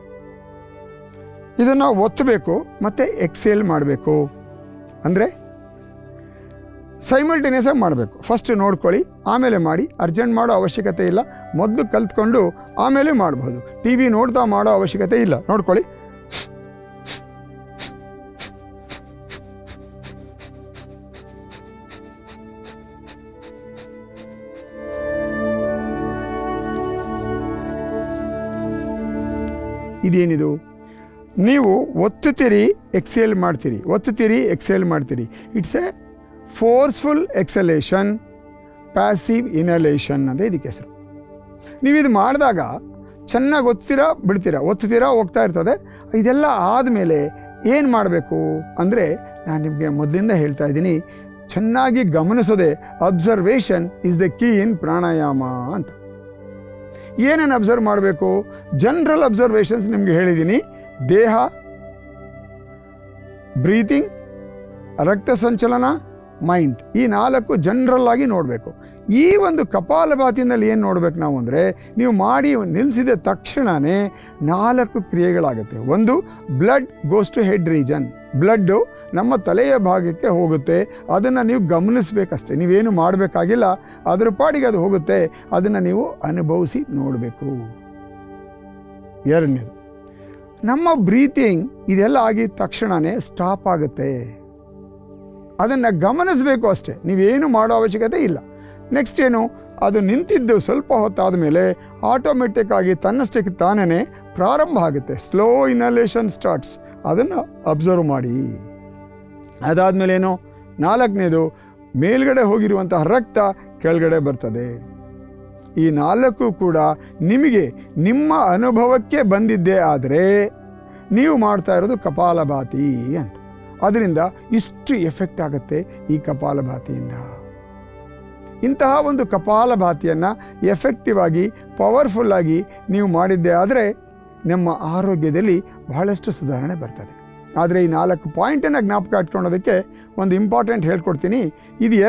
ಇದನ್ನು ಒತ್ತಬೇಕು ಮತ್ತು ಎಕ್ಸೇಲ್ ಮಾಡಬೇಕು ಅಂದರೆ ಸೈಮಲ್ಟೇನಿಯಸ್ ಆಗಿ ಮಾಡಬೇಕು ಫಸ್ಟ್ ನೋಡ್ಕೊಳ್ಳಿ ಆಮೇಲೆ ಮಾಡಿ ಅರ್ಜೆಂಟ್ ಮಾಡೋ ಅವಶ್ಯಕತೆ ಇಲ್ಲ ಮೊದಲು ಕಲ್ತ್ಕೊಂಡು ಆಮೇಲೆ ಮಾಡ್ಬೋದು ಟಿ ವಿ ನೋಡ್ತಾ ಮಾಡೋ ಅವಶ್ಯಕತೆ ಇಲ್ಲ ನೋಡ್ಕೊಳ್ಳಿ ಇದೇನಿದು ನೀವು ಒತ್ತುತ್ತೀರಿ ಎಕ್ಸೇಲ್ ಮಾಡ್ತೀರಿ ಒತ್ತುತ್ತೀರಿ ಎಕ್ಸೇಲ್ ಮಾಡ್ತೀರಿ it's a forceful exhalation passive inhalation ಅಂತ ಇದಕ್ಕೆ ಹೆಸರು ನೀವು ಇದು ಮಾಡಿದಾಗ ಚೆನ್ನಾಗಿ ಒತ್ತೀರಾ ಬಿಡ್ತೀರಾ ಒತ್ತುತ್ತೀರಾ ಹೋಗ್ತಾ ಇರ್ತದೆ ಇದೆಲ್ಲ ಆದಮೇಲೆ ಏನು ಮಾಡಬೇಕು ಅಂದರೆ ನಾನು ನಿಮಗೆ ಮೊದಲಿಂದ ಹೇಳ್ತಾ ಇದ್ದೀನಿ ಚೆನ್ನಾಗಿ ಗಮನಿಸೋದೆ observation is the key in pranayama ಅಂತ ಏನನ್ನು ಅಬ್ಸರ್ವ್ ಮಾಡಬೇಕು ಜನರಲ್ ಅಬ್ಸರ್ವೇಷನ್ಸ್ ನಿಮಗೆ ಹೇಳಿದ್ದೀನಿ ದೇಹ ಬ್ರೀತಿಂಗ್ ರಕ್ತ ಸಂಚಲನ ಮೈಂಡ್ ಈ ನಾಲ್ಕು ಜನರಲ್ ಆಗಿ ನೋಡಬೇಕು ಈ ಒಂದು ಕಪಾಲಭಾತಿನಲ್ಲಿ ಏನು ನೋಡ್ಬೇಕು ನಾವು ಅಂದರೆ ನೀವು ಮಾಡಿ ನಿಲ್ಲಿಸಿದ ತಕ್ಷಣವೇ ನಾಲ್ಕು ಕ್ರಿಯೆಗಳಾಗುತ್ತೆ ಒಂದು blood goes to head region blood ನಮ್ಮ ತಲೆಯ ಭಾಗಕ್ಕೆ ಹೋಗುತ್ತೆ ಅದನ್ನು ನೀವು ಗಮನಿಸಬೇಕಷ್ಟೇ ನೀವೇನು ಮಾಡಬೇಕಾಗಿಲ್ಲ ಅದರ ಪಾಡಿಗೆ ಅದು ಹೋಗುತ್ತೆ ಅದನ್ನು ನೀವು ಅನುಭವಿಸಿ ನೋಡಬೇಕು ಎರಡನೇದು ನಮ್ಮ ಬ್ರೀತಿಂಗ್ ಇದೆಲ್ಲ ಆಗಿದ ತಕ್ಷಣವೇ ಸ್ಟಾಪ್ ಆಗುತ್ತೆ ಅದನ್ನು ಗಮನಿಸಬೇಕು ಅಷ್ಟೇ ನೀವೇನು ಮಾಡೋ ಅವಶ್ಯಕತೆ ಇಲ್ಲ ನೆಕ್ಸ್ಟ್ ಏನು ಅದು ನಿಂತಿದ್ದು ಸ್ವಲ್ಪ ಹೊತ್ತಾದ ಮೇಲೆ ಆಟೋಮೆಟಿಕ್ ಆಗಿ ತನ್ನಷ್ಟಕ್ಕೆ ತಾನೇ ಪ್ರಾರಂಭ ಆಗುತ್ತೆ ಸ್ಲೋ ಇನಲೇಷನ್ ಸ್ಟಾರ್ಟ್ಸ್ ಅದನ್ನು ಅಬ್ಸರ್ವ್ ಮಾಡಿ ಅದಾದಮೇಲೆ ಏನು ನಾಲ್ಕನೇದು ಮೇಲ್ಗಡೆ ಹೋಗಿರುವಂತಹ ರಕ್ತ ಕೆಳಗಡೆ ಬರ್ತದೆ ಈ ನಾಲ್ಕು ಕೂಡ ನಿಮಗೆ ನಿಮ್ಮ ಅನುಭವಕ್ಕೆ ಬಂದಿದ್ದೇ ಆದರೆ ನೀವು ಮಾಡ್ತಾ ಇರೋದು ಕಪಾಲಭಾತಿ ಅಂತ ಅದರಿಂದ ಇಷ್ಟು ಎಫೆಕ್ಟ್ ಆಗುತ್ತೆ ಈ ಕಪಾಲಭಾತಿಯಿಂದ ಇಂತಹ ಒಂದು ಕಪಾಲಭಾತಿಯನ್ನು ಎಫೆಕ್ಟಿವ್ ಆಗಿ ಪವರ್ಫುಲ್ ಆಗಿ ನೀವು ಮಾಡಿದ್ದೇ ಆದರೆ ನಮ್ಮ ಆರೋಗ್ಯದಲ್ಲಿ ಬಹಳಷ್ಟು ಸುಧಾರಣೆ ಬರ್ತದೆ ಆದರೆ ಈ ನಾಲ್ಕು ಪಾಯಿಂಟನ್ನು ಜ್ಞಾಪಕ ಇಟ್ಕೊಳ್ಳೋದಕ್ಕೆ ಒಂದು ಇಂಪಾರ್ಟೆಂಟ್ ಹೇಳ್ಕೊಡ್ತೀನಿ ಇದು ಎರಡು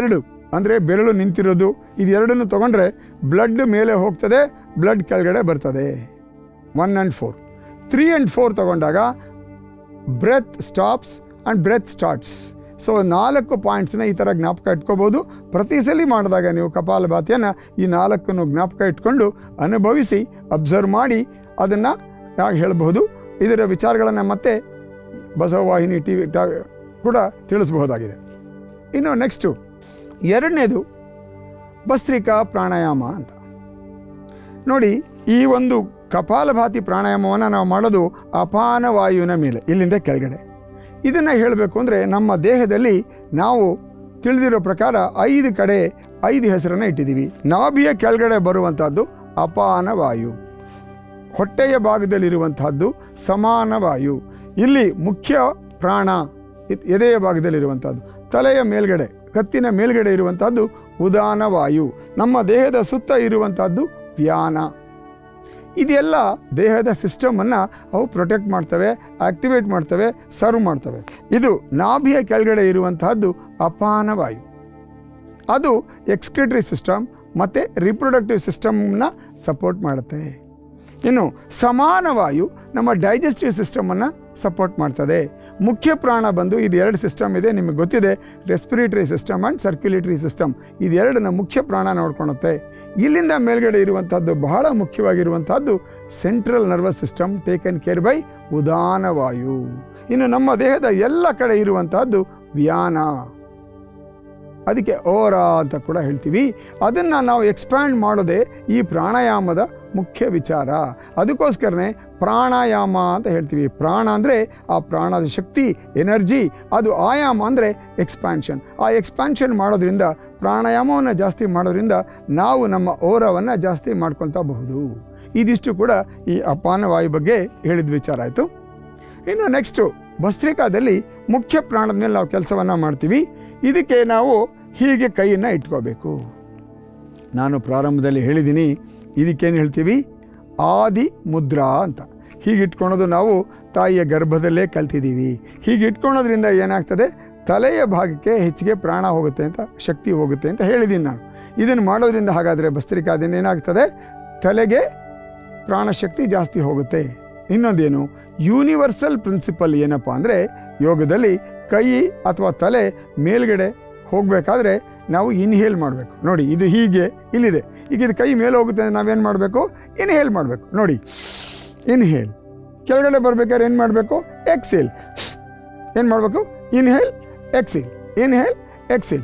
ಅಂದರೆ ಬೆರಳು ನಿಂತಿರೋದು ಇದೆರಡನ್ನು ತೊಗೊಂಡ್ರೆ ಬ್ಲಡ್ ಮೇಲೆ ಹೋಗ್ತದೆ ಬ್ಲಡ್ ಕೆಳಗಡೆ ಬರ್ತದೆ one and four three and four ತಗೊಂಡಾಗ breath stops and breath starts so ನಾಲ್ಕು ಪಾಯಿಂಟ್ಸ್ನ ಈ ಥರ ಜ್ಞಾಪಕ ಇಟ್ಕೋಬೋದು ಪ್ರತಿ ಸಲ ಮಾಡಿದಾಗ ನೀವು ಕಪಾಲಭಾತಿಯನ್ನು ಈ ನಾಲ್ಕನ್ನು ಜ್ಞಾಪಕ ಇಟ್ಕೊಂಡು ಅನುಭವಿಸಿ ಅಬ್ಸರ್ವ್ ಮಾಡಿ ಅದನ್ನು ಹೇಳಬಹುದು ಇದರ ವಿಚಾರಗಳನ್ನು ಮತ್ತೆ ಬಸವವಾಹಿನಿ ಟಿ ವಿ ಕೂಡ ತಿಳಿಸಬಹುದಾಗಿದೆ ಇನ್ನು ನೆಕ್ಸ್ಟು ಎರಡನೇದು ಭಸ್ತ್ರಿಕಾ ಪ್ರಾಣಾಯಾಮ ಅಂತ ನೋಡಿ ಈ ಒಂದು ಕಪಾಲಭಾತಿ ಪ್ರಾಣಾಯಾಮವನ್ನು ನಾವು ಮಾಡೋದು ಅಪಾನ ವಾಯುವಿನ ಮೇಲೆ ಇಲ್ಲಿಂದ ಕೆಳಗಡೆ ಇದನ್ನು ಹೇಳಬೇಕು ಅಂದರೆ ನಮ್ಮ ದೇಹದಲ್ಲಿ ನಾವು ತಿಳಿದಿರೋ ಪ್ರಕಾರ ಐದು ಕಡೆ ಐದು ಹೆಸರನ್ನು ಇಟ್ಟಿದ್ದೀವಿ ನಾಭಿಯ ಕೆಳಗಡೆ ಬರುವಂಥದ್ದು ಅಪಾನ ವಾಯು ಹೊಟ್ಟೆಯ ಭಾಗದಲ್ಲಿರುವಂತಹದ್ದು ಸಮಾನ ವಾಯು ಇಲ್ಲಿ ಮುಖ್ಯ ಪ್ರಾಣ ಇದ್- ಎದೆಯ ಭಾಗದಲ್ಲಿರುವಂಥದ್ದು ತಲೆಯ ಮೇಲ್ಗಡೆ ಕತ್ತಿನ ಮೇಲ್ಗಡೆ ಇರುವಂಥದ್ದು ಉದಾನ ವಾಯು ನಮ್ಮ ದೇಹದ ಸುತ್ತ ಇರುವಂಥದ್ದು ವ್ಯಾನ ಇದೆಲ್ಲ ದೇಹದ ಸಿಸ್ಟಮನ್ನು ಅವು ಪ್ರೊಟೆಕ್ಟ್ ಮಾಡ್ತವೆ ಆಕ್ಟಿವೇಟ್ ಮಾಡ್ತವೆ ಸರ್ವ್ ಮಾಡ್ತವೆ ಇದು ನಾಭಿಯ ಕೆಳಗಡೆ ಇರುವಂತಹದ್ದು ಅಪಾನ ವಾಯು ಅದು ಎಕ್ಸ್ಕ್ರಿಟರಿ ಸಿಸ್ಟಮ್ ಮತ್ತು ರಿಪ್ರೊಡಕ್ಟಿವ್ ಸಿಸ್ಟಮ್ನ ಸಪೋರ್ಟ್ ಮಾಡುತ್ತೆ ಇನ್ನು ಸಮಾನ ವಾಯು ನಮ್ಮ ಡೈಜೆಸ್ಟಿವ್ ಸಿಸ್ಟಮನ್ನು ಸಪೋರ್ಟ್ ಮಾಡ್ತದೆ ಮುಖ್ಯ ಪ್ರಾಣ ಬಂದು ಇದು ಎರಡು ಸಿಸ್ಟಮ್ ಇದೆ ನಿಮಗೆ ಗೊತ್ತಿದೆ respiratory system and circulatory system ಇದೆರಡನ್ನ ಮುಖ್ಯ ಪ್ರಾಣ ನೋಡ್ಕೊಳುತ್ತೆ ಇಲ್ಲಿಂದ ಮೇಲ್ಗಡೆ ಇರುವಂಥದ್ದು ಬಹಳ ಮುಖ್ಯವಾಗಿರುವಂಥದ್ದು central nervous system taken care by udana vayu ಇನ್ನು ನಮ್ಮ ದೇಹದ ಎಲ್ಲ ಕಡೆ ಇರುವಂತಹದ್ದು ವ್ಯಾನ ಅದಕ್ಕೆ ಓರ ಅಂತ ಕೂಡ ಹೇಳ್ತೀವಿ ಅದನ್ನು ನಾವು ಎಕ್ಸ್ಪ್ಯಾಂಡ್ ಮಾಡೋದೇ ಈ ಪ್ರಾಣಾಯಾಮದ ಮುಖ್ಯ ವಿಚಾರ ಅದಕ್ಕೋಸ್ಕರನೇ ಪ್ರಾಣಾಯಾಮ ಅಂತ ಹೇಳ್ತೀವಿ ಪ್ರಾಣ ಅಂದರೆ ಆ ಪ್ರಾಣದ ಶಕ್ತಿ ಎನರ್ಜಿ ಅದು ಆಯಾಮ ಅಂದರೆ ಎಕ್ಸ್ಪ್ಯಾನ್ಷನ್ ಆ ಎಕ್ಸ್ಪ್ಯಾನ್ಷನ್ ಮಾಡೋದ್ರಿಂದ ಪ್ರಾಣಾಯಾಮವನ್ನು ಜಾಸ್ತಿ ಮಾಡೋದ್ರಿಂದ ನಾವು ನಮ್ಮ ಓರವನ್ನು ಜಾಸ್ತಿ ಮಾಡ್ಕೊಳ್ತಬಹುದು ಇದಿಷ್ಟು ಕೂಡ ಈ ಅಪಾನವಾಯು ಬಗ್ಗೆ ಹೇಳಿದ ವಿಚಾರ ಆಯಿತು ಇನ್ನು ನೆಕ್ಸ್ಟು ಭಸ್ತ್ರಿಕಾದಲ್ಲಿ ಮುಖ್ಯ ಪ್ರಾಣದ ಮೇಲೆ ನಾವು ಕೆಲಸವನ್ನು ಮಾಡ್ತೀವಿ ಇದಕ್ಕೆ ನಾವು ಹೀಗೆ ಕೈಯನ್ನು ಇಟ್ಕೋಬೇಕು ನಾನು ಪ್ರಾರಂಭದಲ್ಲಿ ಹೇಳಿದ್ದೀನಿ ಇದಕ್ಕೇನು ಹೇಳ್ತೀವಿ ಆದಿ ಮುದ್ರಾ ಅಂತ ಹೀಗೆ ಇಟ್ಕೊಳೋದು ನಾವು ತಾಯಿಯ ಗರ್ಭದಲ್ಲೇ ಕಲ್ತಿದ್ದೀವಿ ಹೀಗೆ ಇಟ್ಕೊಳೋದ್ರಿಂದ ಏನಾಗ್ತದೆ ತಲೆಯ ಭಾಗಕ್ಕೆ ಹೆಚ್ಚಿಗೆ ಪ್ರಾಣ ಹೋಗುತ್ತೆ ಅಂತ ಶಕ್ತಿ ಹೋಗುತ್ತೆ ಅಂತ ಹೇಳಿದ್ದೀನಿ ನಾನು ಇದನ್ನು ಮಾಡೋದ್ರಿಂದ ಹಾಗಾದರೆ ಭಸ್ತ್ರಿಕಾದಿಂದ ಏನಾಗ್ತದೆ ತಲೆಗೆ ಪ್ರಾಣಶಕ್ತಿ ಜಾಸ್ತಿ ಹೋಗುತ್ತೆ ಇನ್ನೊಂದೇನು ಯೂನಿವರ್ಸಲ್ ಪ್ರಿನ್ಸಿಪಲ್ ಏನಪ್ಪ ಅಂದರೆ ಯೋಗದಲ್ಲಿ ಕೈ ಅಥವಾ ತಲೆ ಮೇಲ್ಗಡೆ ಹೋಗಬೇಕಾದ್ರೆ ನಾವು ಇನ್ಹೇಲ್ ಮಾಡಬೇಕು ನೋಡಿ ಇದು ಹೀಗೆ ಇಲ್ಲಿದೆ ಈಗ ಇದು ಕೈ ಮೇಲೆ ಹೋಗುತ್ತೆ ಅಂದರೆ ನಾವೇನು ಮಾಡಬೇಕು ಇನ್ಹೇಲ್ ಮಾಡಬೇಕು ನೋಡಿ ಇನ್ಹೇಲ್ ಕೆಳಗಡೆ ಬರ್ಬೇಕಾದ್ರೆ ಏನು ಮಾಡಬೇಕು ಎಕ್ಸೇಲ್ ಏನು ಮಾಡಬೇಕು ಇನ್ಹೇಲ್ ಎಕ್ಸೇಲ್ ಇನ್ಹೇಲ್ ಎಕ್ಸೇಲ್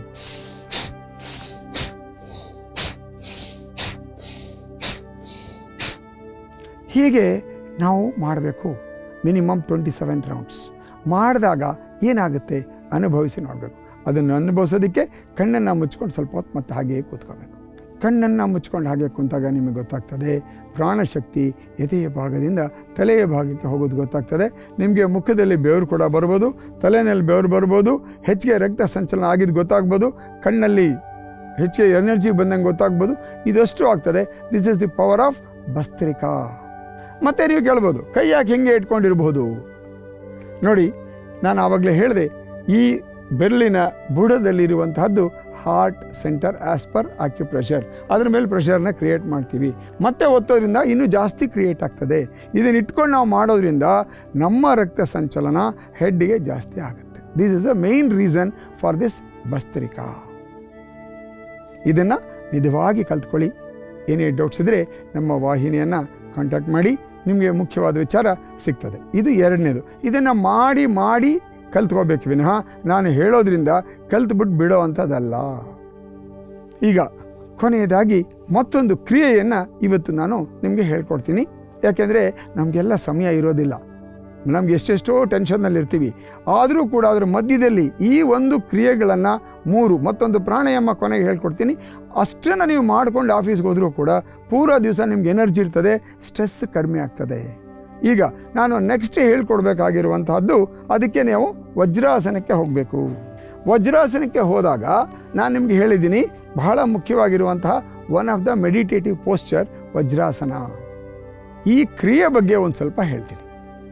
ಹೀಗೆ ನಾವು ಮಾಡಬೇಕು ಮಿನಿಮಮ್ ಟ್ವೆಂಟಿ ಸೆವೆನ್ ರೌಂಡ್ಸ್ ಮಾಡಿದಾಗ ಏನಾಗುತ್ತೆ ಅನುಭವಿಸಿ ನೋಡಬೇಕು ಅದನ್ನು ಅನುಭವಿಸೋದಕ್ಕೆ ಕಣ್ಣನ್ನು ಮುಚ್ಕೊಂಡು ಸ್ವಲ್ಪ ಹೊತ್ತು ಮತ್ತೆ ಹಾಗೆಯೇ ಕೂತ್ಕೋಬೇಕು ಕಣ್ಣನ್ನು ಮುಚ್ಕೊಂಡು ಹಾಗೆ ಕುಂತಾಗ ನಿಮಗೆ ಗೊತ್ತಾಗ್ತದೆ ಪ್ರಾಣಶಕ್ತಿ ಎದೆಯ ಭಾಗದಿಂದ ತಲೆಯ ಭಾಗಕ್ಕೆ ಹೋಗೋದು ಗೊತ್ತಾಗ್ತದೆ ನಿಮಗೆ ಮುಖದಲ್ಲಿ ಬೆವರು ಕೂಡ ಬರ್ಬೋದು ತಲೆಯಲ್ಲಿ ಬೆವರು ಬರ್ಬೋದು ಹೆಚ್ಚಿಗೆ ರಕ್ತ ಸಂಚಲನ ಆಗಿದ್ದು ಗೊತ್ತಾಗ್ಬೋದು ಕಣ್ಣಲ್ಲಿ ಹೆಚ್ಚಿಗೆ ಎನರ್ಜಿ ಬಂದಂಗೆ ಗೊತ್ತಾಗ್ಬೋದು ಇದಷ್ಟು ಆಗ್ತದೆ this is the power of bhastrika ಮತ್ತೆ ನೀವು ಕೇಳ್ಬೋದು ಕೈ ಯಾಕೆ ಹೆಂಗೆ ಇಟ್ಕೊಂಡಿರ್ಬೋದು ನೋಡಿ ನಾನು ಆವಾಗಲೇ ಹೇಳಿದೆ ಈ ಬೆರಳಿನ ಬುಡದಲ್ಲಿರುವಂತಹದ್ದು heart center as per acupressure ಅದ್ರ ಮೇಲೆ ಪ್ರೆಷರ್ನ ಕ್ರಿಯೇಟ್ ಮಾಡ್ತೀವಿ ಮತ್ತೆ ಒತ್ತೋದ್ರಿಂದ ಇನ್ನೂ ಜಾಸ್ತಿ ಕ್ರಿಯೇಟ್ ಆಗ್ತದೆ ಇದನ್ನು ಇಟ್ಕೊಂಡು ನಾವು ಮಾಡೋದ್ರಿಂದ ನಮ್ಮ ರಕ್ತ ಸಂಚಲನ ಹೆಡ್ಗೆ ಜಾಸ್ತಿ ಆಗುತ್ತೆ this is a main reason for this bhastrika ಇದನ್ನು ನಿಜವಾಗಿ ಕಲ್ತ್ಕೊಳ್ಳಿ ಏನೇ ಡೌಟ್ಸ್ ಇದ್ದರೆ ನಮ್ಮ ವಾಹಿನಿಯನ್ನು ಕಾಂಟ್ಯಾಕ್ಟ್ ಮಾಡಿ ನಿಮಗೆ ಮುಖ್ಯವಾದ ವಿಚಾರ ಸಿಗ್ತದೆ ಇದು ಎರಡನೇದು ಇದನ್ನು ಮಾಡಿ ಮಾಡಿ ಕಲ್ತ್ಕೋಬೇಕು ವಿನಃ ನಾನು ಹೇಳೋದ್ರಿಂದ ಕಲ್ತ್ಬಿಟ್ಟು ಬಿಡೋ ಅಂಥದ್ದಲ್ಲ ಈಗ ಕೊನೆಯದಾಗಿ ಮತ್ತೊಂದು ಕ್ರಿಯೆಯನ್ನು ಇವತ್ತು ನಾನು ನಿಮಗೆ ಹೇಳ್ಕೊಡ್ತೀನಿ ಯಾಕೆಂದರೆ ನಮಗೆಲ್ಲ ಸಮಯ ಇರೋದಿಲ್ಲ ನಮ್ಗೆ ಎಷ್ಟೆಷ್ಟೋ ಟೆನ್ಷನ್ನಲ್ಲಿರ್ತೀವಿ ಆದರೂ ಕೂಡ ಅದರ ಮಧ್ಯದಲ್ಲಿ ಈ ಒಂದು ಕ್ರಿಯೆಗಳನ್ನು ಮೂರು ಮತ್ತೊಂದು ಪ್ರಾಣಾಯಾಮ ಕೊನೆಗೆ ಹೇಳ್ಕೊಡ್ತೀನಿ ಅಷ್ಟನ್ನು ನೀವು ಮಾಡ್ಕೊಂಡು ಆಫೀಸ್ಗೆ ಹೋದರೂ ಕೂಡ ಪೂರಾ ದಿವಸ ನಿಮ್ಗೆ ಎನರ್ಜಿ ಇರ್ತದೆ ಸ್ಟ್ರೆಸ್ ಕಡಿಮೆ ಆಗ್ತದೆ ಈಗ ನಾನು ನೆಕ್ಸ್ಟ್ ಹೇಳ್ಕೊಡ್ಬೇಕಾಗಿರುವಂತಹದ್ದು ಅದಕ್ಕೆ ನೀವು ವಜ್ರಾಸನಕ್ಕೆ ಹೋಗಬೇಕು ವಜ್ರಾಸನಕ್ಕೆ ಹೋದಾಗ ನಾನು ನಿಮಗೆ ಹೇಳಿದ್ದೀನಿ ಬಹಳ ಮುಖ್ಯವಾಗಿರುವಂತಹ one of the meditative posture vajrasana ಈ ಕ್ರಿಯೆ ಬಗ್ಗೆ ಒಂದು ಸ್ವಲ್ಪ ಹೇಳ್ತೀನಿ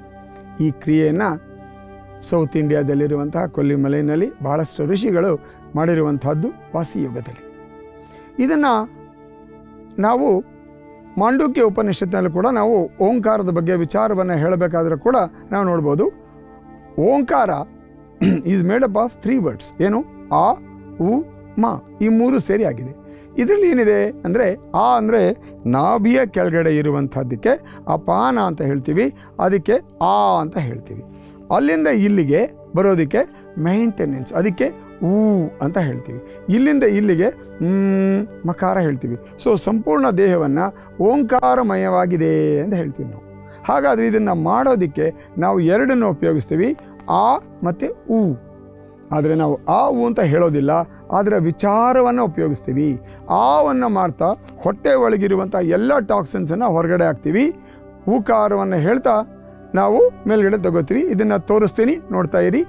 ಈ ಕ್ರಿಯೆಯನ್ನು ಸೌತ್ ಇಂಡಿಯಾದಲ್ಲಿರುವಂತಹ ಕೊಲ್ಲಿಮಲೆಯಲ್ಲಿ ಬಹಳಷ್ಟು ಋಷಿಗಳು ಮಾಡಿರುವಂತಹದ್ದು ವಾಸಿಯೋಗದಲ್ಲಿ ಇದನ್ನು ನಾವು ಮಾಂಡೂಕ್ಯ ಉಪನಿಷತ್ನಲ್ಲಿ ಕೂಡ ನಾವು ಓಂಕಾರದ ಬಗ್ಗೆ ವಿಚಾರವನ್ನು ಹೇಳಬೇಕಾದ್ರೆ ಕೂಡ ನಾವು ನೋಡ್ಬೋದು Omkara is made up of three words ಏನು ಆ ಉ ಮ ಈ ಮೂರು ಸೇರಿ ಆಗಿದೆ ಇದರಲ್ಲಿ ಏನಿದೆ ಅಂದರೆ ಆ ಅಂದರೆ ನಾಭಿಯ ಕೆಳಗಡೆ ಇರುವಂಥದ್ದಕ್ಕೆ ಅಪಾನ ಅಂತ ಹೇಳ್ತೀವಿ ಅದಕ್ಕೆ ಆ ಅಂತ ಹೇಳ್ತೀವಿ ಅಲ್ಲಿಂದ ಇಲ್ಲಿಗೆ ಬರೋದಕ್ಕೆ ಮೇಂಟೆನೆನ್ಸ್ ಅದಕ್ಕೆ ಊ ಅಂತ ಹೇಳ್ತೀವಿ ಇಲ್ಲಿಂದ ಇಲ್ಲಿಗೆ ಮ್, ಮಕಾರ ಹೇಳ್ತೀವಿ ಸೊ ಸಂಪೂರ್ಣ ದೇಹವನ್ನು ಓಂಕಾರಮಯವಾಗಿದೆ ಅಂತ ಹೇಳ್ತೀವಿ ನಾವು ಹಾಗಾದರೆ ಇದನ್ನು ಮಾಡೋದಕ್ಕೆ ನಾವು ಎರಡನ್ನು ಉಪಯೋಗಿಸ್ತೀವಿ ಆ ಮತ್ತು ಊ ಆದರೆ ನಾವು ಆ ಊ ಅಂತ ಹೇಳೋದಿಲ್ಲ ಆದರೆ ವಿಚಾರವನ್ನು ಉಪಯೋಗಿಸ್ತೀವಿ ಆವನ್ನು ಮಾಡ್ತಾ ಹೊಟ್ಟೆ ಒಳಗಿರುವಂಥ ಎಲ್ಲ ಟಾಕ್ಸಿನ್ಸನ್ನು ಹೊರಗಡೆ ಹಾಕ್ತೀವಿ ಹೂಕಾರವನ್ನು ಹೇಳ್ತಾ ನಾವು ಮೇಲ್ಗಡೆ ತಗೋತೀವಿ ಇದನ್ನು ತೋರಿಸ್ತೀನಿ ನೋಡ್ತಾ ಇರಿ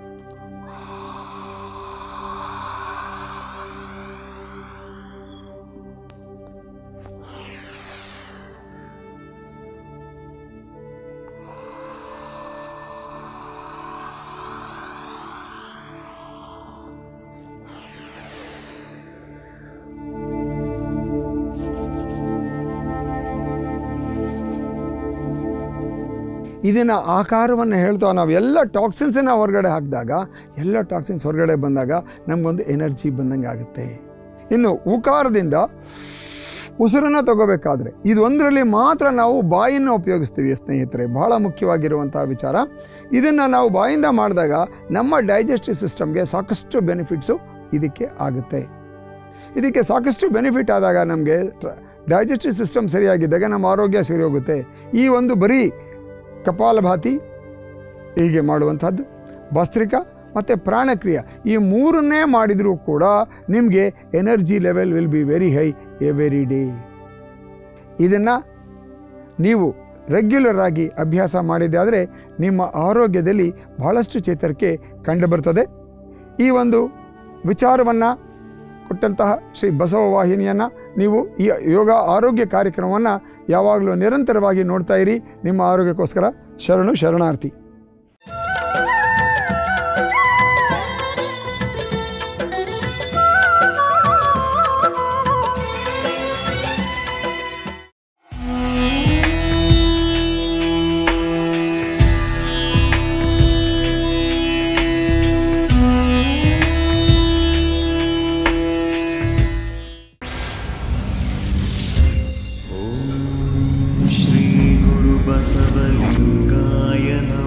ಇದನ್ನು ಆಕಾರವನ್ನು ಹೇಳ್ತಾ ನಾವು ಎಲ್ಲ ಟಾಕ್ಸಿನ್ಸನ್ನು ಹೊರಗಡೆ ಹಾಕಿದಾಗ ಎಲ್ಲ ಟಾಕ್ಸಿನ್ಸ್ ಹೊರಗಡೆ ಬಂದಾಗ ನಮಗೊಂದು ಎನರ್ಜಿ ಬಂದಂಗೆ ಆಗುತ್ತೆ ಇನ್ನು ಉಕಾರದಿಂದ ಉಸಿರನ್ನು ತಗೋಬೇಕಾದ್ರೆ ಇದು ಒಂದರಲ್ಲಿ ಮಾತ್ರ ನಾವು ಬಾಯನ್ನು ಉಪಯೋಗಿಸ್ತೀವಿ ಸ್ನೇಹಿತರೆ ಬಹಳ ಮುಖ್ಯವಾಗಿರುವಂತಹ ವಿಚಾರ ಇದನ್ನು ನಾವು ಬಾಯಿಂದ ಮಾಡಿದಾಗ ನಮ್ಮ ಡೈಜೆಸ್ಟಿವ್ ಸಿಸ್ಟಮ್ಗೆ ಸಾಕಷ್ಟು ಬೆನಿಫಿಟ್ಸು ಇದಕ್ಕೆ ಆಗುತ್ತೆ ಇದಕ್ಕೆ ಸಾಕಷ್ಟು ಬೆನಿಫಿಟ್ ಆದಾಗ ನಮಗೆ ಡೈಜೆಸ್ಟಿವ್ ಸಿಸ್ಟಮ್ ಸರಿಯಾಗಿದ್ದಾಗ ನಮ್ಮ ಆರೋಗ್ಯ ಸರಿ ಹೋಗುತ್ತೆ ಈ ಒಂದು ಬರೀ ಕಪಾಲಭಾತಿ ಹೀಗೆ ಮಾಡುವಂಥದ್ದು ಭಸ್ತ್ರಿಕಾ ಮತ್ತು ಪ್ರಾಣಕ್ರಿಯೆ ಈ ಮೂರನ್ನೇ ಮಾಡಿದರೂ ಕೂಡ ನಿಮಗೆ energy level will be very high every day ಇದನ್ನು ನೀವು ರೆಗ್ಯುಲರ್ ಆಗಿ ಅಭ್ಯಾಸ ಮಾಡಿದೆ ಆದರೆ ನಿಮ್ಮ ಆರೋಗ್ಯದಲ್ಲಿ ಬಹಳಷ್ಟು ಚೇತರಿಕೆ ಕಂಡುಬರ್ತದೆ ಈ ಒಂದು ವಿಚಾರವನ್ನು ಕೊಟ್ಟಂತಹ ಶ್ರೀ ಬಸವ ವಾಹಿನಿಯನ್ನು ನೀವು ಈ ಯೋಗ ಆರೋಗ್ಯ ಕಾರ್ಯಕ್ರಮವನ್ನು ಯಾವಾಗಲೂ ನಿರಂತರವಾಗಿ ನೋಡ್ತಾ ಇರಿ ನಿಮ್ಮ ಆರೋಗ್ಯಕ್ಕೋಸ್ಕರ ಶರಣು ಶರಣಾರ್ಥಿ श्रीगुरुबसवलिङ्गाय नमः